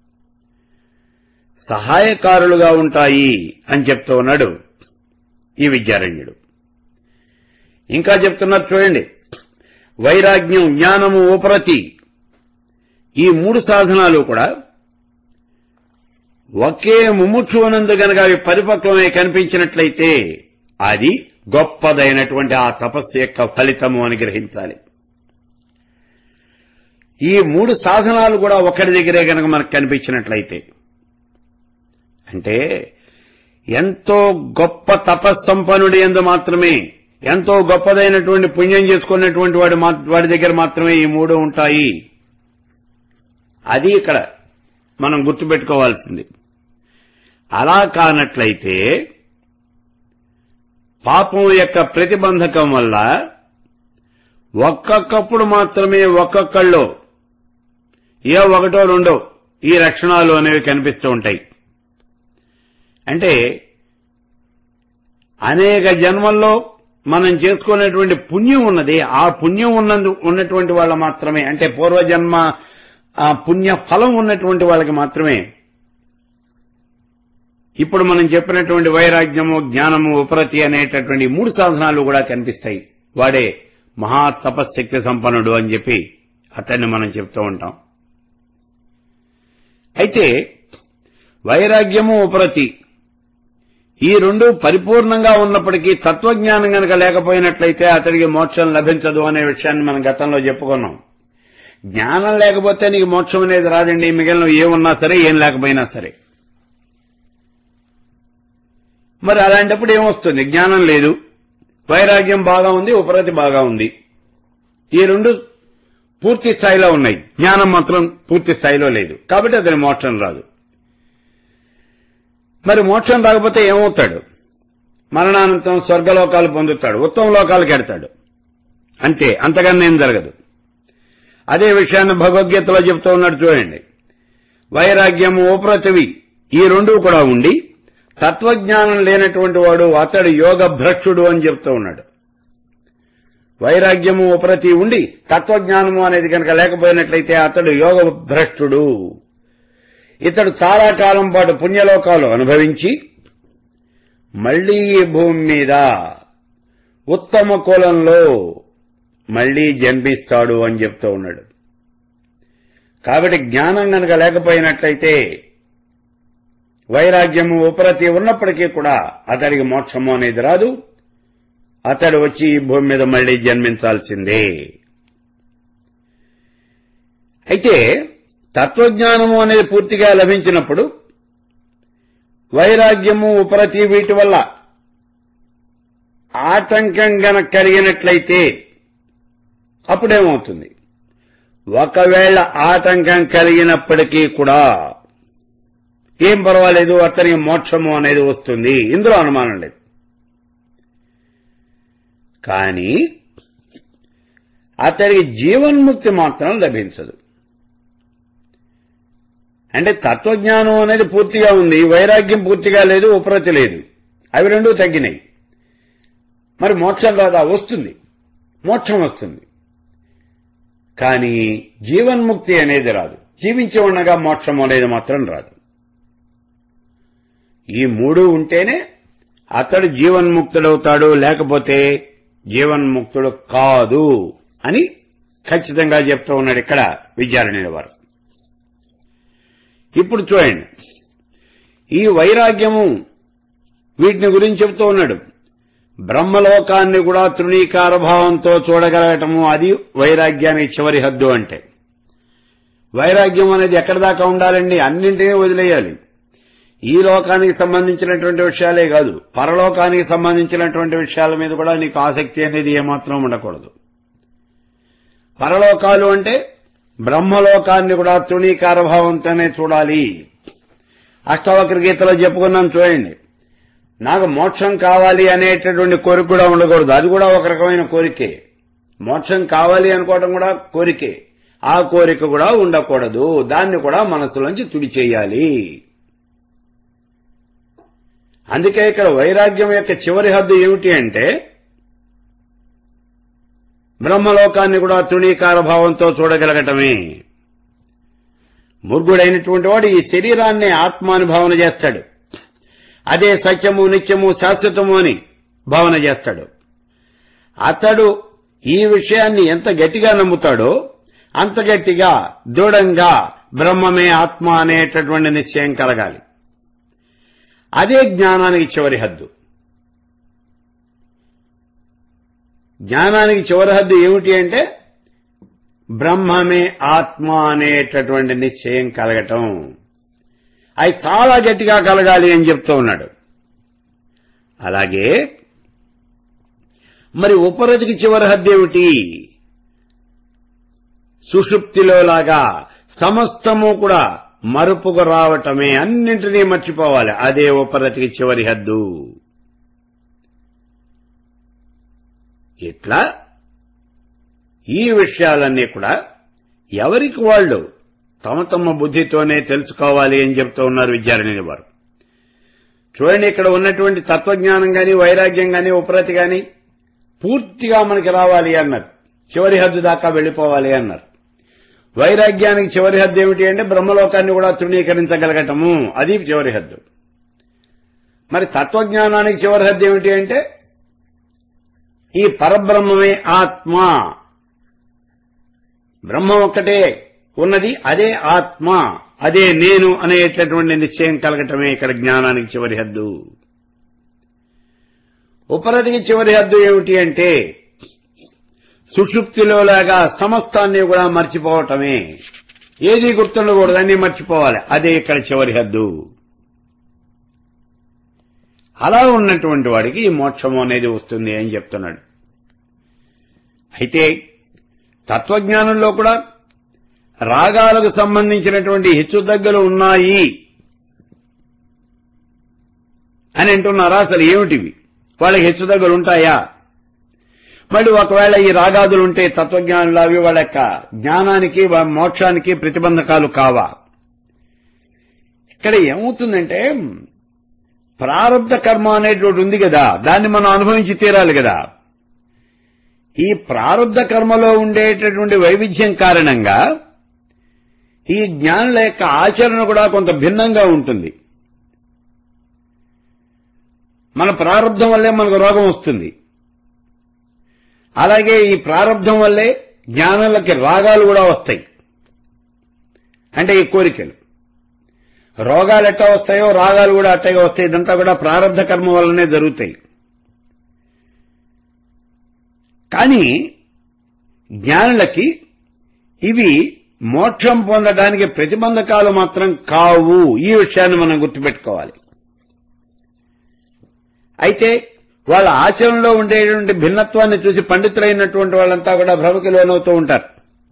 సహాయకారులుగా ఉంటాయి అని చెప్తూ ఉన్నాడు ఈ విద్యారణ్యుడు ఇంకా చెప్తున్నారు చూడండి వైరాగ్యం జ్ఞానము ఉపరతి ఈ మూడు సాధనాలు కూడా ఒకే ముముక్షువనందు గనక అవి పరిపక్వమై కనిపించినట్లయితే అది గొప్పదైనటువంటి ఆ తపస్సు యొక్క ఫలితము అని గ్రహించాలి ఈ మూడు సాధనాలు కూడా ఒకటి దగ్గరే గనక మనకు కనిపించినట్లయితే అంటే ఎంతో గొప్ప తపస్సంపన్నుడి ఎందు మాత్రమే ఎంతో గొప్పదైనటువంటి పుణ్యం చేసుకున్నటువంటి వాడి మా- వాడి దగ్గర మాత్రమే ఈ మూడు ఉంటాయి అది ఇక్కడ మనం గుర్తుపెట్టుకోవాల్సింది అలా కానట్లయితే పాపం యొక్క ప్రతిబంధకం వల్ల ఒక్కొక్కప్పుడు మాత్రమే ఒక్కొక్కళ్ళు ఏ ఒకటో రెండో ఈ లక్షణాలు అనేవి కనిపిస్తూ ఉంటాయి అంటే అనేక జన్మల్లో మనం చేసుకునేటువంటి పుణ్యం ఉన్నది ఆ పుణ్యం ఉన్నందు ఉన్నటువంటి వాళ్ళ మాత్రమే అంటే పూర్వజన్మ ఆ పుణ్య ఫలం ఉన్నటువంటి వాళ్ళకి మాత్రమే ఇప్పుడు మనం చెప్పినటువంటి వైరాగ్యము జ్ఞానము ఉపరతి అనేటటువంటి మూడు సాధనాలు కూడా కనిపిస్తాయి వాడే మహా తపశక్తి సంపన్నుడు అని చెప్పి అతన్ని మనం చెప్తూ ఉంటాం అయితే వైరాగ్యము ఉపరతి ఈ రెండు పరిపూర్ణంగా ఉన్నప్పటికీ తత్వజ్ఞానం గనక లేకపోయినట్లయితే అతడికి మోక్షం లభించదు అనే విషయాన్ని మనం గతంలో చెప్పుకున్నాం జ్ఞానం లేకపోతే నీకు మోక్షం అనేది రాదండి మిగిలిన ఏమున్నా సరే ఏం లేకపోయినా సరే మరి అలాంటప్పుడు ఏమొస్తుంది జ్ఞానం లేదు వైరాగ్యం బాగా ఉంది ఉపరతి బాగా ఉంది ఈ రెండు పూర్తి స్థాయిలో ఉన్నాయి జ్ఞానం మాత్రం పూర్తి స్థాయిలో లేదు కాబట్టి అతని మోక్షం రాదు మరి మోక్షం రాకపోతే ఏమవుతాడు మరణానంతరం స్వర్గలోకాలు పొందుతాడు ఉత్తమ లోకాలకు ఎడతాడు అంతే అంతకన్నా ఏం జరగదు అదే విషయాన్ని భగవద్గీతలో చెప్తూ ఉన్నాడు చూడండి వైరాగ్యము ఉపరతివి ఈ రెండు కూడా ఉండి తత్వజ్ఞానం లేనటువంటి వాడు అతడు యోగ భ్రష్టుడు అని చెప్తూ ఉన్నాడు వైరాగ్యము ఉపరతి ఉండి తత్వజ్ఞానము అనేది కనుక లేకపోయినట్లయితే అతడు యోగ భ్రష్టుడు ఇతడు చాలా కాలం పాటు పుణ్యలోకాలు అనుభవించి మళ్లీ ఈ భూమి మీద ఉత్తమ కులంలో మళ్లీ జన్మిస్తాడు అని చెప్తూ ఉన్నాడు కాబట్టి జ్ఞానం గనక లేకపోయినట్లయితే వైరాగ్యము ఉపరతి ఉన్నప్పటికీ కూడా అతడికి మోక్షము అనేది రాదు అతడు వచ్చి ఈ భూమి మీద మళ్లీ జన్మించాల్సిందే అయితే తత్వజ్ఞానము అనేది పూర్తిగా లభించినప్పుడు వైరాగ్యము ఉపరతి వీటి వల్ల ఆటంకం గనక కలిగినట్లయితే అప్పుడేమవుతుంది ఒకవేళ ఆటంకం కలిగినప్పటికీ కూడా ఏం పర్వాలేదు అతనికి మోక్షము అనేది వస్తుంది ఇందులో అనుమానం లేదు కానీ అతడికి జీవన్ముక్తి మాత్రం లభించదు అంటే తత్వజ్ఞానం అనేది పూర్తిగా ఉంది వైరాగ్యం పూర్తిగా లేదు ఉపరతి లేదు అవి రెండూ తగ్గినాయి మరి మోక్షం రాదా వస్తుంది మోక్షం వస్తుంది కానీ జీవన్ముక్తి అనేది రాదు జీవించి ఉండగా మోక్షం అనేది మాత్రం రాదు ఈ మూడు ఉంటేనే అతడు జీవన్ముక్తుడవుతాడు లేకపోతే జీవన్ముక్తుడు కాదు అని ఖచ్చితంగా చెప్తూ ఉన్నాడు ఇక్కడ విద్యారణ్యుల వారు ఇప్పుడు చూడండి ఈ వైరాగ్యము వీటిని గురించి చెబుతూ ఉన్నాడు బ్రహ్మలోకాన్ని కూడా తృణీకార భావంతో చూడగలగటము అది వైరాగ్యానికి చివరి హద్దు అంటే వైరాగ్యం అనేది ఎక్కడి దాకా ఉండాలండి అన్నింటినీ వదిలేయాలి ఈ లోకానికి సంబంధించినటువంటి విషయాలే కాదు పరలోకానికి సంబంధించినటువంటి విషయాల మీద కూడా నీకు ఆసక్తి అనేది ఏమాత్రం ఉండకూడదు పరలోకాలు అంటే బ్రహ్మలోకాన్ని కూడా తృణీకార భావంతోనే చూడాలి అష్టవక్ర గీతలో చెప్పుకున్నాం చూడండి నాకు మోక్షం కావాలి అనేటటువంటి కోరిక కూడా ఉండకూడదు అది కూడా ఒక రకమైన కోరికే మోక్షం కావాలి అనుకోవడం కూడా కోరికే ఆ కోరిక కూడా ఉండకూడదు దాన్ని కూడా మనసులోంచి తుడిచేయాలి అందుకే ఇక్కడ వైరాగ్యం యొక్క చివరి హద్దు ఏమిటి అంటే బ్రహ్మలోకాన్ని కూడా తృణీకార భావంతో చూడగలగటమే ముర్గుడైనటువంటి వాడు ఈ శరీరాన్ని ఆత్మానుభావన చేస్తాడు అదే సత్యము నిత్యము శాశ్వతము అని భావన చేస్తాడు అతడు ఈ విషయాన్ని ఎంత గట్టిగా నమ్ముతాడో అంత గట్టిగా దృఢంగా బ్రహ్మమే ఆత్మ అనేటటువంటి నిశ్చయం కలగాలి అదే జ్ఞానానికి చివరి హద్దు జ్ఞానానికి చివరి హద్దు ఏమిటి అంటే బ్రహ్మమే ఆత్మ అనేటటువంటి నిశ్చయం కలగటం అది చాలా గట్టిగా కలగాలి అని చెప్తూ ఉన్నాడు అలాగే మరి ఉపరతికి చివరి హద్దు ఏమిటి సుషుప్తిలో లాగా సమస్తము కూడా మరుపుకు రావటమే అన్నింటినీ మర్చిపోవాలి అదే ఉపరతికి చివరి హద్దు ఇట్లా ఈ విషయాలన్నీ కూడా ఎవరికి వాళ్ళు తమ తమ బుద్ధితోనే తెలుసుకోవాలి అని చెప్తూ ఉన్నారు విద్యారణ్యుని వారు చూడండి ఇక్కడ ఉన్నటువంటి తత్వజ్ఞానం గాని వైరాగ్యం గాని ఉపరతి గాని పూర్తిగా మనకి రావాలి అన్నారు చివరి హద్దు దాకా వెళ్లిపోవాలి అన్నారు వైరాగ్యానికి చివరి హద్దు ఏమిటి అంటే బ్రహ్మలోకాన్ని కూడా తృణీకరించగలగటము అది చివరి హద్దు మరి తత్వజ్ఞానానికి చివరి హద్దు ఏమిటి అంటే ఈ పరబ్రహ్మమే ఆత్మ బ్రహ్మం ఒక్కటే ఉన్నది అదే ఆత్మ అదే నేను అనేటటువంటి నిశ్చయం కలగటమే ఇక్కడ జ్ఞానానికి చివరి హద్దు ఉపరతికి చివరి హద్దు ఏమిటి అంటే సుషుప్తిలో లాగా సమస్తాన్ని కూడా మర్చిపోవటమే ఏది గుర్తుండకూడదు అన్ని మర్చిపోవాలి అదే ఇక్కడ చివరి హద్దు అలా ఉన్నటువంటి వాడికి ఈ మోక్షము అనేది వస్తుంది అని చెప్తున్నాడు అయితే తత్వజ్ఞానంలో కూడా రాగాలకు సంబంధించినటువంటి హెచ్చుతగ్గులు ఉన్నాయి అని అంటున్నారా అసలు ఏమిటివి వాళ్ళకి హెచ్చుతగ్గులు ఉంటాయా మళ్ళీ ఒకవేళ ఈ రాగాదులు ఉంటే తత్వజ్ఞానులు అవి వాళ్ళ యొక్క జ్ఞానానికి వా- మోక్షానికి ప్రతిబంధకాలు కావా ఇక్కడ ఏమవుతుందంటే ప్రారంధ కర్మ అనేటువంటి ఉంది కదా దాన్ని మనం అనుభవించి తీరాలి కదా ఈ ప్రారంధ కర్మలో ఉండేటటువంటి వైవిధ్యం కారణంగా ఈ జ్ఞానుల యొక్క ఆచరణ కూడా కొంత భిన్నంగా ఉంటుంది మన ప్రారంధం వల్లే మనకు రోగం వస్తుంది అలాగే ఈ ప్రారంధం వల్లే జ్ఞానులకి రాగాలు కూడా వస్తాయి అంటే ఈ కోరికలు రోగాలు ఎట్టా వస్తాయో రాగాలు కూడా అట్టగా వస్తాయి ఇదంతా కూడా ప్రారంధ కర్మ వల్లనే జరుగుతాయి కానీ జ్ఞానులకి ఇవి మోక్షం పొందడానికి ప్రతిబంధకాలు మాత్రం కావు ఈ విషయాన్ని మనం గుర్తుపెట్టుకోవాలి అయితే వాళ్ళ ఆచరణలో ఉండేటువంటి భిన్నత్వాన్ని చూసి పండితులైనటువంటి వాళ్ళంతా కూడా భ్రమకి లోనవుతూ ఉంటారు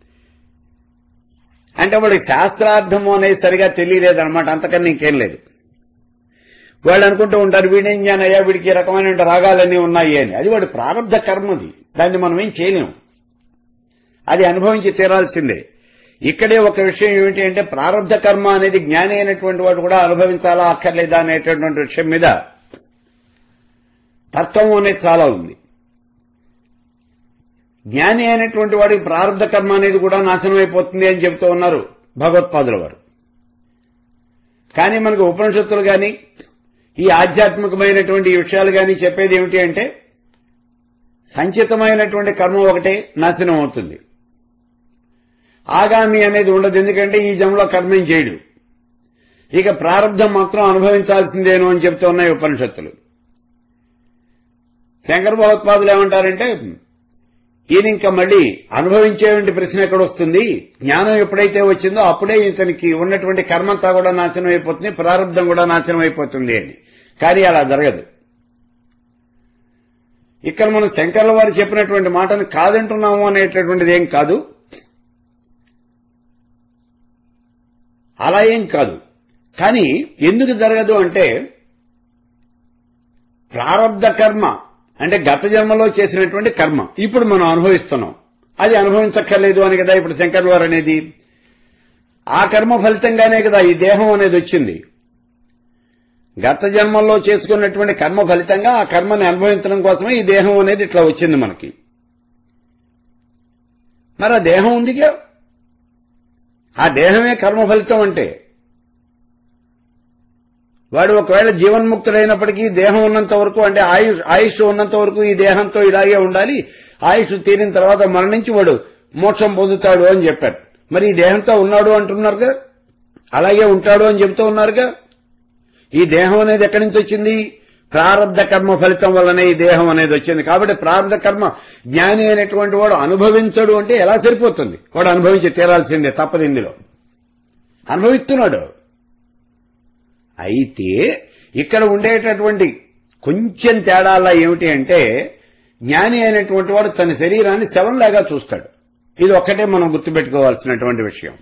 అంటే వాళ్ళకి శాస్త్రార్థము అనేది సరిగా తెలియలేదన్నమాట అంతకన్నా ఇంకేం లేదు వాళ్ళు అనుకుంటూ ఉంటారు వీడేం జ్ఞానయ్యా వీడికి ఈ రకమైన రాగాలన్నీ ఉన్నాయి అని అది వాడి ప్రారంభ కర్మది దాన్ని మనం ఏం చేయలేము అది అనుభవించి తీరాల్సిందే ఇక్కడే ఒక విషయం ఏమిటి అంటే ప్రారంధ కర్మ అనేది జ్ఞాని అయినటువంటి వాడు కూడా అనుభవించాలా అక్కర్లేదా అనేటటువంటి విషయం మీద తత్వం అనేది చాలా ఉంది జ్ఞాని అయినటువంటి వాడికి ప్రారంధ కర్మ అనేది కూడా నాశనం అయిపోతుంది అని చెబుతూ ఉన్నారు భగవత్పాదుల వారు కానీ మనకు ఉపనిషత్తులు గాని ఈ ఆధ్యాత్మికమైనటువంటి ఈ విషయాలు గాని చెప్పేది ఏమిటి అంటే సంచితమైనటువంటి కర్మ ఒకటే నాశనం అవుతుంది ఆగామి అనేది ఉండదు ఎందుకంటే ఈ జన్మలో కర్మం చేయడు ఇక ప్రారంధం మాత్రం అనుభవించాల్సిందేను అని చెప్తూ ఉన్నాయి ఉపనిషత్తులు శంకర భగవత్పాదులు ఏమంటారంటే ఈయన ఇంకా మళ్ళీ అనుభవించేటువంటి ప్రశ్న ఎక్కడ వస్తుంది జ్ఞానం ఎప్పుడైతే వచ్చిందో అప్పుడే ఇతనికి ఉన్నటువంటి కర్మంతా కూడా నాశనం అయిపోతుంది ప్రారంధం కూడా నాశనం అయిపోతుంది అని కానీ అలా జరగదు ఇక్కడ మనం శంకర్ల వారు చెప్పినటువంటి మాటను కాదంటున్నాము అనేటటువంటిది ఏం కాదు అలా ఏం కాదు కానీ ఎందుకు జరగదు అంటే ప్రారంధ కర్మ అంటే గత జన్మలో చేసినటువంటి కర్మ ఇప్పుడు మనం అనుభవిస్తున్నాం అది అనుభవించక్కర్లేదు అని కదా ఇప్పుడు శంకర్ వారు అనేది ఆ కర్మ ఫలితంగానే కదా ఈ దేహం అనేది వచ్చింది గత జన్మల్లో చేసుకున్నటువంటి కర్మ ఫలితంగా ఆ కర్మని అనుభవించడం కోసమే ఈ దేహం అనేది ఇట్లా వచ్చింది మనకి మరి ఆ దేహం ఉందిగా ఆ దేహమే కర్మ ఫలితం అంటే వాడు ఒకవేళ జీవన్ముక్తుడైనప్పటికీ దేహం ఉన్నంత వరకు అంటే ఆయుష్ ఆయుష్ ఉన్నంత వరకు ఈ దేహంతో ఇలాగే ఉండాలి ఆయుష్ తీరిన తర్వాత మరణించి వాడు మోక్షం పొందుతాడు అని చెప్పారు మరి ఈ దేహంతో ఉన్నాడు అంటున్నారుగా అలాగే ఉంటాడు అని చెబుతూ ఉన్నారుగా ఈ దేహం అనేది ఎక్కడి నుంచి వచ్చింది ప్రారంధ కర్మ ఫలితం వల్లనే ఈ దేహం అనేది వచ్చింది కాబట్టి ప్రారంధ కర్మ జ్ఞాని అయినటువంటి వాడు అనుభవించడు అంటే ఎలా సరిపోతుంది వాడు అనుభవించి తీరాల్సిందే తప్పదు ఇందులో అనుభవిస్తున్నాడు అయితే ఇక్కడ ఉండేటటువంటి కొంచెం తేడాలా ఏమిటి అంటే జ్ఞాని అయినటువంటి వాడు తన శరీరాన్ని శవంలాగా చూస్తాడు ఇది ఒక్కటే మనం గుర్తుపెట్టుకోవాల్సినటువంటి విషయం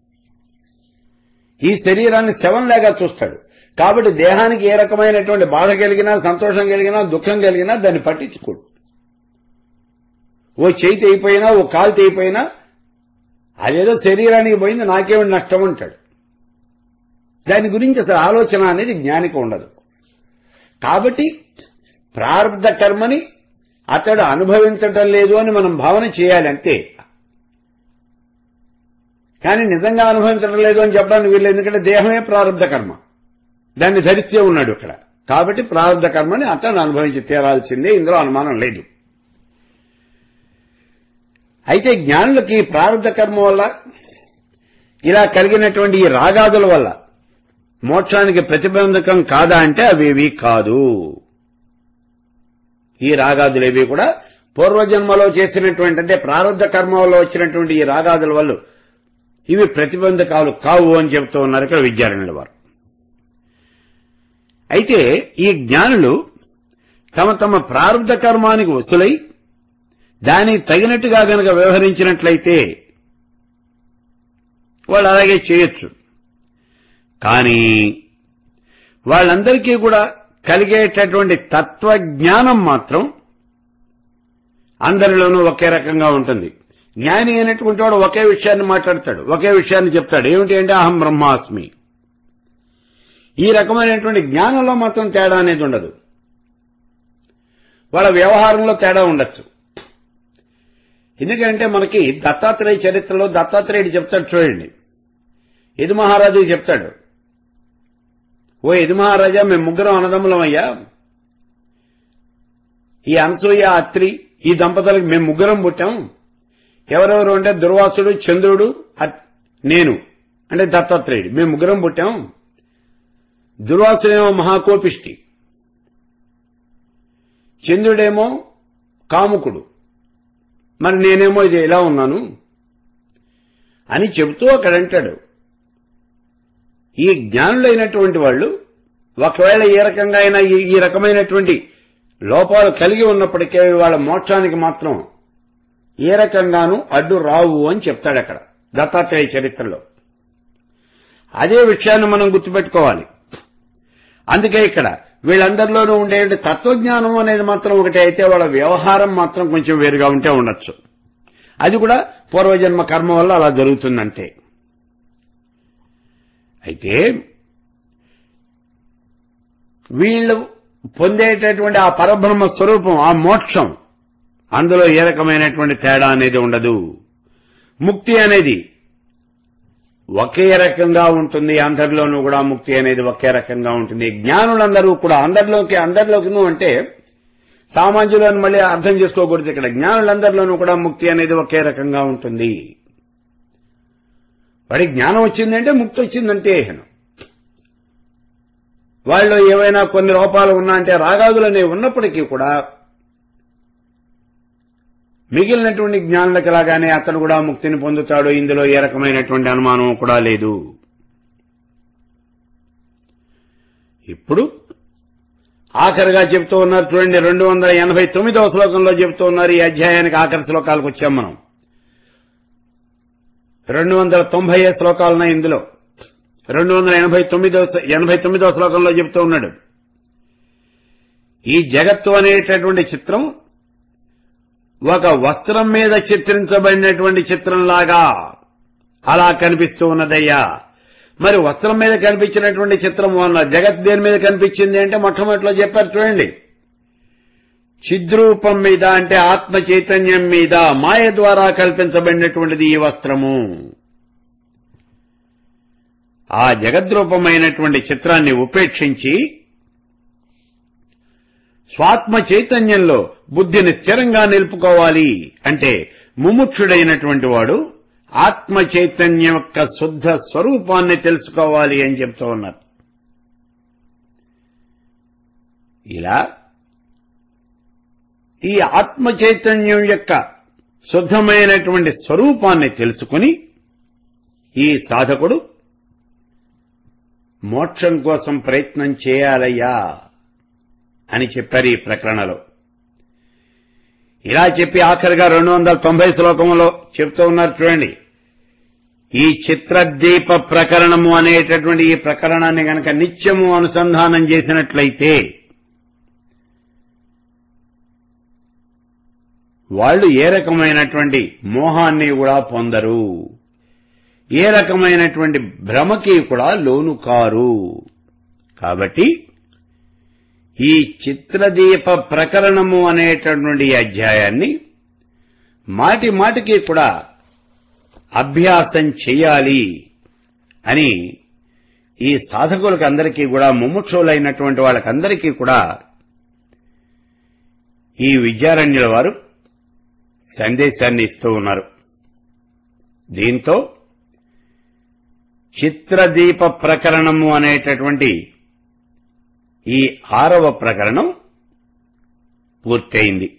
ఈ శరీరాన్ని శవంలాగా చూస్తాడు కాబట్టి దేహానికి ఏ రకమైనటువంటి బాధ కలిగినా సంతోషం కలిగినా దుఃఖం కలిగినా దాన్ని పట్టించుకోడు ఓ చేయి తెగిపోయినా ఓ కాలు తెగిపోయినా అదేదో శరీరానికి పోయింది నాకేమిటి నష్టం అంటాడు దాని గురించి అసలు ఆలోచన అనేది జ్ఞానికి ఉండదు కాబట్టి ప్రారంధ కర్మని అతడు అనుభవించటం లేదు అని మనం భావన చేయాలి అంతే కానీ నిజంగా అనుభవించడం లేదు అని చెప్పడానికి వీళ్ళు ఎందుకంటే దేహమే ప్రారంధ కర్మ దాన్ని ధరిస్తే ఉన్నాడు ఇక్కడ కాబట్టి ప్రారంధ కర్మని అతను అనుభవించి తీరాల్సిందే ఇందులో అనుమానం లేదు అయితే జ్ఞానులకి ప్రారంధ కర్మ వల్ల ఇలా కలిగినటువంటి ఈ రాగాదుల వల్ల మోక్షానికి ప్రతిబంధకం కాదా అంటే అవేవి కాదు ఈ రాగాదులేవి కూడా పూర్వజన్మలో చేసినటువంటి అంటే ప్రారంధ కర్మ వల్ల వచ్చినటువంటి ఈ రాగాదుల వల్ల ఇవి ప్రతిబంధకాలు కావు అని చెబుతూ ఉన్నారు ఇక్కడ విద్యారణ్యుల వారు అయితే ఈ జ్ఞానులు తమ తమ ప్రారంధ కర్మానికి వసులై దానికి తగినట్టుగా గనక వ్యవహరించినట్లయితే వాళ్ళు అలాగే చేయొచ్చు కానీ వాళ్ళందరికీ కూడా కలిగేటటువంటి తత్వజ్ఞానం మాత్రం అందరిలోనూ ఒకే రకంగా ఉంటుంది జ్ఞాని అయినటువంటి వాడు ఒకే విషయాన్ని మాట్లాడతాడు ఒకే విషయాన్ని చెప్తాడు ఏమిటి అంటే అహం బ్రహ్మాస్మి ఈ రకమైనటువంటి జ్ఞానంలో మాత్రం తేడా అనేది ఉండదు వాళ్ళ వ్యవహారంలో తేడా ఉండొచ్చు ఎందుకంటే మనకి దత్తాత్రేయ చరిత్రలో దత్తాత్రేయుడు చెప్తాడు చూడండి యదు మహారాజు చెప్తాడు ఓ యదు మహారాజా మేము ముగ్గురం అన్నదమ్ములమయ్యా ఈ అనసూయ అత్రి ఈ దంపతులకు మేము ముగ్గురం పుట్టాం ఎవరెవరు అంటే దుర్వాసుడు చంద్రుడు అత్- నేను అంటే దత్తాత్రేయుడు మేము ముగ్గురం పుట్టాం దుర్వాసుడేమో మహాకోపిష్టి చంద్రుడేమో కాముకుడు మరి నేనేమో ఇది ఇలా ఉన్నాను అని చెబుతూ అక్కడ అంటాడు ఈ జ్ఞానులైనటువంటి వాళ్ళు ఒకవేళ ఏ రకంగా అయినా ఈ- ఈ రకమైనటువంటి లోపాలు కలిగి ఉన్నప్పటికీ వాళ్ళ మోక్షానికి మాత్రం ఏ రకంగానూ అడ్డు రావు అని చెప్తాడు అక్కడ దత్తాత్రేయ చరిత్రలో అదే విషయాన్ని మనం గుర్తుపెట్టుకోవాలి అందుకే ఇక్కడ వీళ్ళందరిలోనూ ఉండే తత్వజ్ఞానం అనేది మాత్రం ఒకటి అయితే వాళ్ళ వ్యవహారం మాత్రం కొంచెం వేరుగా ఉంటే ఉండొచ్చు అది కూడా పూర్వజన్మ కర్మ వల్ల అలా జరుగుతుందంతే అయితే వీళ్ళు పొందేటటువంటి ఆ పరబ్రహ్మ స్వరూపం ఆ మోక్షం అందులో ఏ రకమైనటువంటి తేడా అనేది ఉండదు ముక్తి అనేది ఒకే రకంగా ఉంటుంది అందరిలోనూ కూడా ముక్తి అనేది ఒకే రకంగా ఉంటుంది జ్ఞానులందరూ కూడా అందరిలోకి అందరిలోకి అంటే సామాన్యులను మళ్ళీ అర్థం చేసుకోకూడదు ఇక్కడ జ్ఞానులందరిలోనూ కూడా ముక్తి అనేది ఒకే రకంగా ఉంటుంది వాడి జ్ఞానం వచ్చిందంటే ముక్తి వచ్చిందంటే వాళ్ళు ఏవైనా కొన్ని లోపాలు ఉన్నా అంటే రాగాదులనేవి ఉన్నప్పటికీ కూడా మిగిలినటువంటి జ్ఞానులకు లాగానే అతను కూడా ముక్తిని పొందుతాడు ఇందులో ఏ రకమైనటువంటి అనుమానం కూడా లేదు ఇప్పుడు ఆఖరిగా చెప్తూ ఉన్నారు చూడండి రెండు వందల ఎనభై తొమ్మిదవ శ్లోకంలో చెప్తూ ఉన్నారు ఈ అధ్యాయానికి ఆఖరి శ్లోకాలకు వచ్చాం మనం రెండు వందల తొంభై శ్లోకాలున్నాయి ఇందులో రెండు వందల ఎనభై తొమ్మిదో ఎనభై తొమ్మిదవ శ్లోకంలో చెప్తూ ఉన్నాడు ఈ జగత్తు అనేటటువంటి చిత్రం ఒక వస్త్రం మీద చిత్రించబడినటువంటి చిత్రంలాగా అలా కనిపిస్తూ ఉన్నదయ్యా మరి వస్త్రం మీద కనిపించినటువంటి చిత్రం అన్న జగత్ దేని మీద కనిపించింది అంటే మొట్టమొదటిలో చెప్పారు చూడండి చిద్రూపం మీద అంటే ఆత్మ చైతన్యం మీద మాయ ద్వారా కల్పించబడినటువంటిది ఈ వస్త్రము ఆ జగద్రూపమైనటువంటి చిత్రాన్ని ఉపేక్షించి స్వాత్మ చైతన్యంలో బుద్ధిని స్థిరంగా నిలుపుకోవాలి అంటే ముముక్షుడైనటువంటి వాడు ఆత్మ చైతన్యం యొక్క శుద్ధ స్వరూపాన్ని తెలుసుకోవాలి అని చెప్తూ ఉన్నారు ఇలా ఈ ఆత్మ చైతన్యం యొక్క శుద్ధమైనటువంటి స్వరూపాన్ని తెలుసుకుని ఈ సాధకుడు మోక్షం కోసం ప్రయత్నం చేయాలయ్యా అని చెప్పారు ఈ ప్రకరణలో ఇలా చెప్పి ఆఖరిగా రెండు వందల తొంభై శ్లోకంలో చెప్తూ ఉన్నారు చూడండి ఈ చిత్రదీప ప్రకరణము అనేటటువంటి ఈ ప్రకరణాన్ని గనక నిత్యము అనుసంధానం చేసినట్లయితే వాళ్ళు ఏ రకమైనటువంటి మోహాన్ని కూడా పొందరు ఏ రకమైనటువంటి భ్రమకి కూడా లోను కారు కాబట్టి ఈ చిత్రదీప ప్రకరణము అనేటటువంటి అధ్యాయాన్ని మాటి మాటికి కూడా అభ్యాసం చెయ్యాలి అని ఈ సాధకులకు అందరికీ కూడా ముముక్షులైనటువంటి వాళ్ళకందరికీ కూడా ఈ విద్యారణ్యుల వారు సందేశాన్ని ఇస్తూ ఉన్నారు దీంతో చిత్రదీప ప్రకరణము అనేటటువంటి ఈ ఆరవ ప్రకరణం పూర్తయింది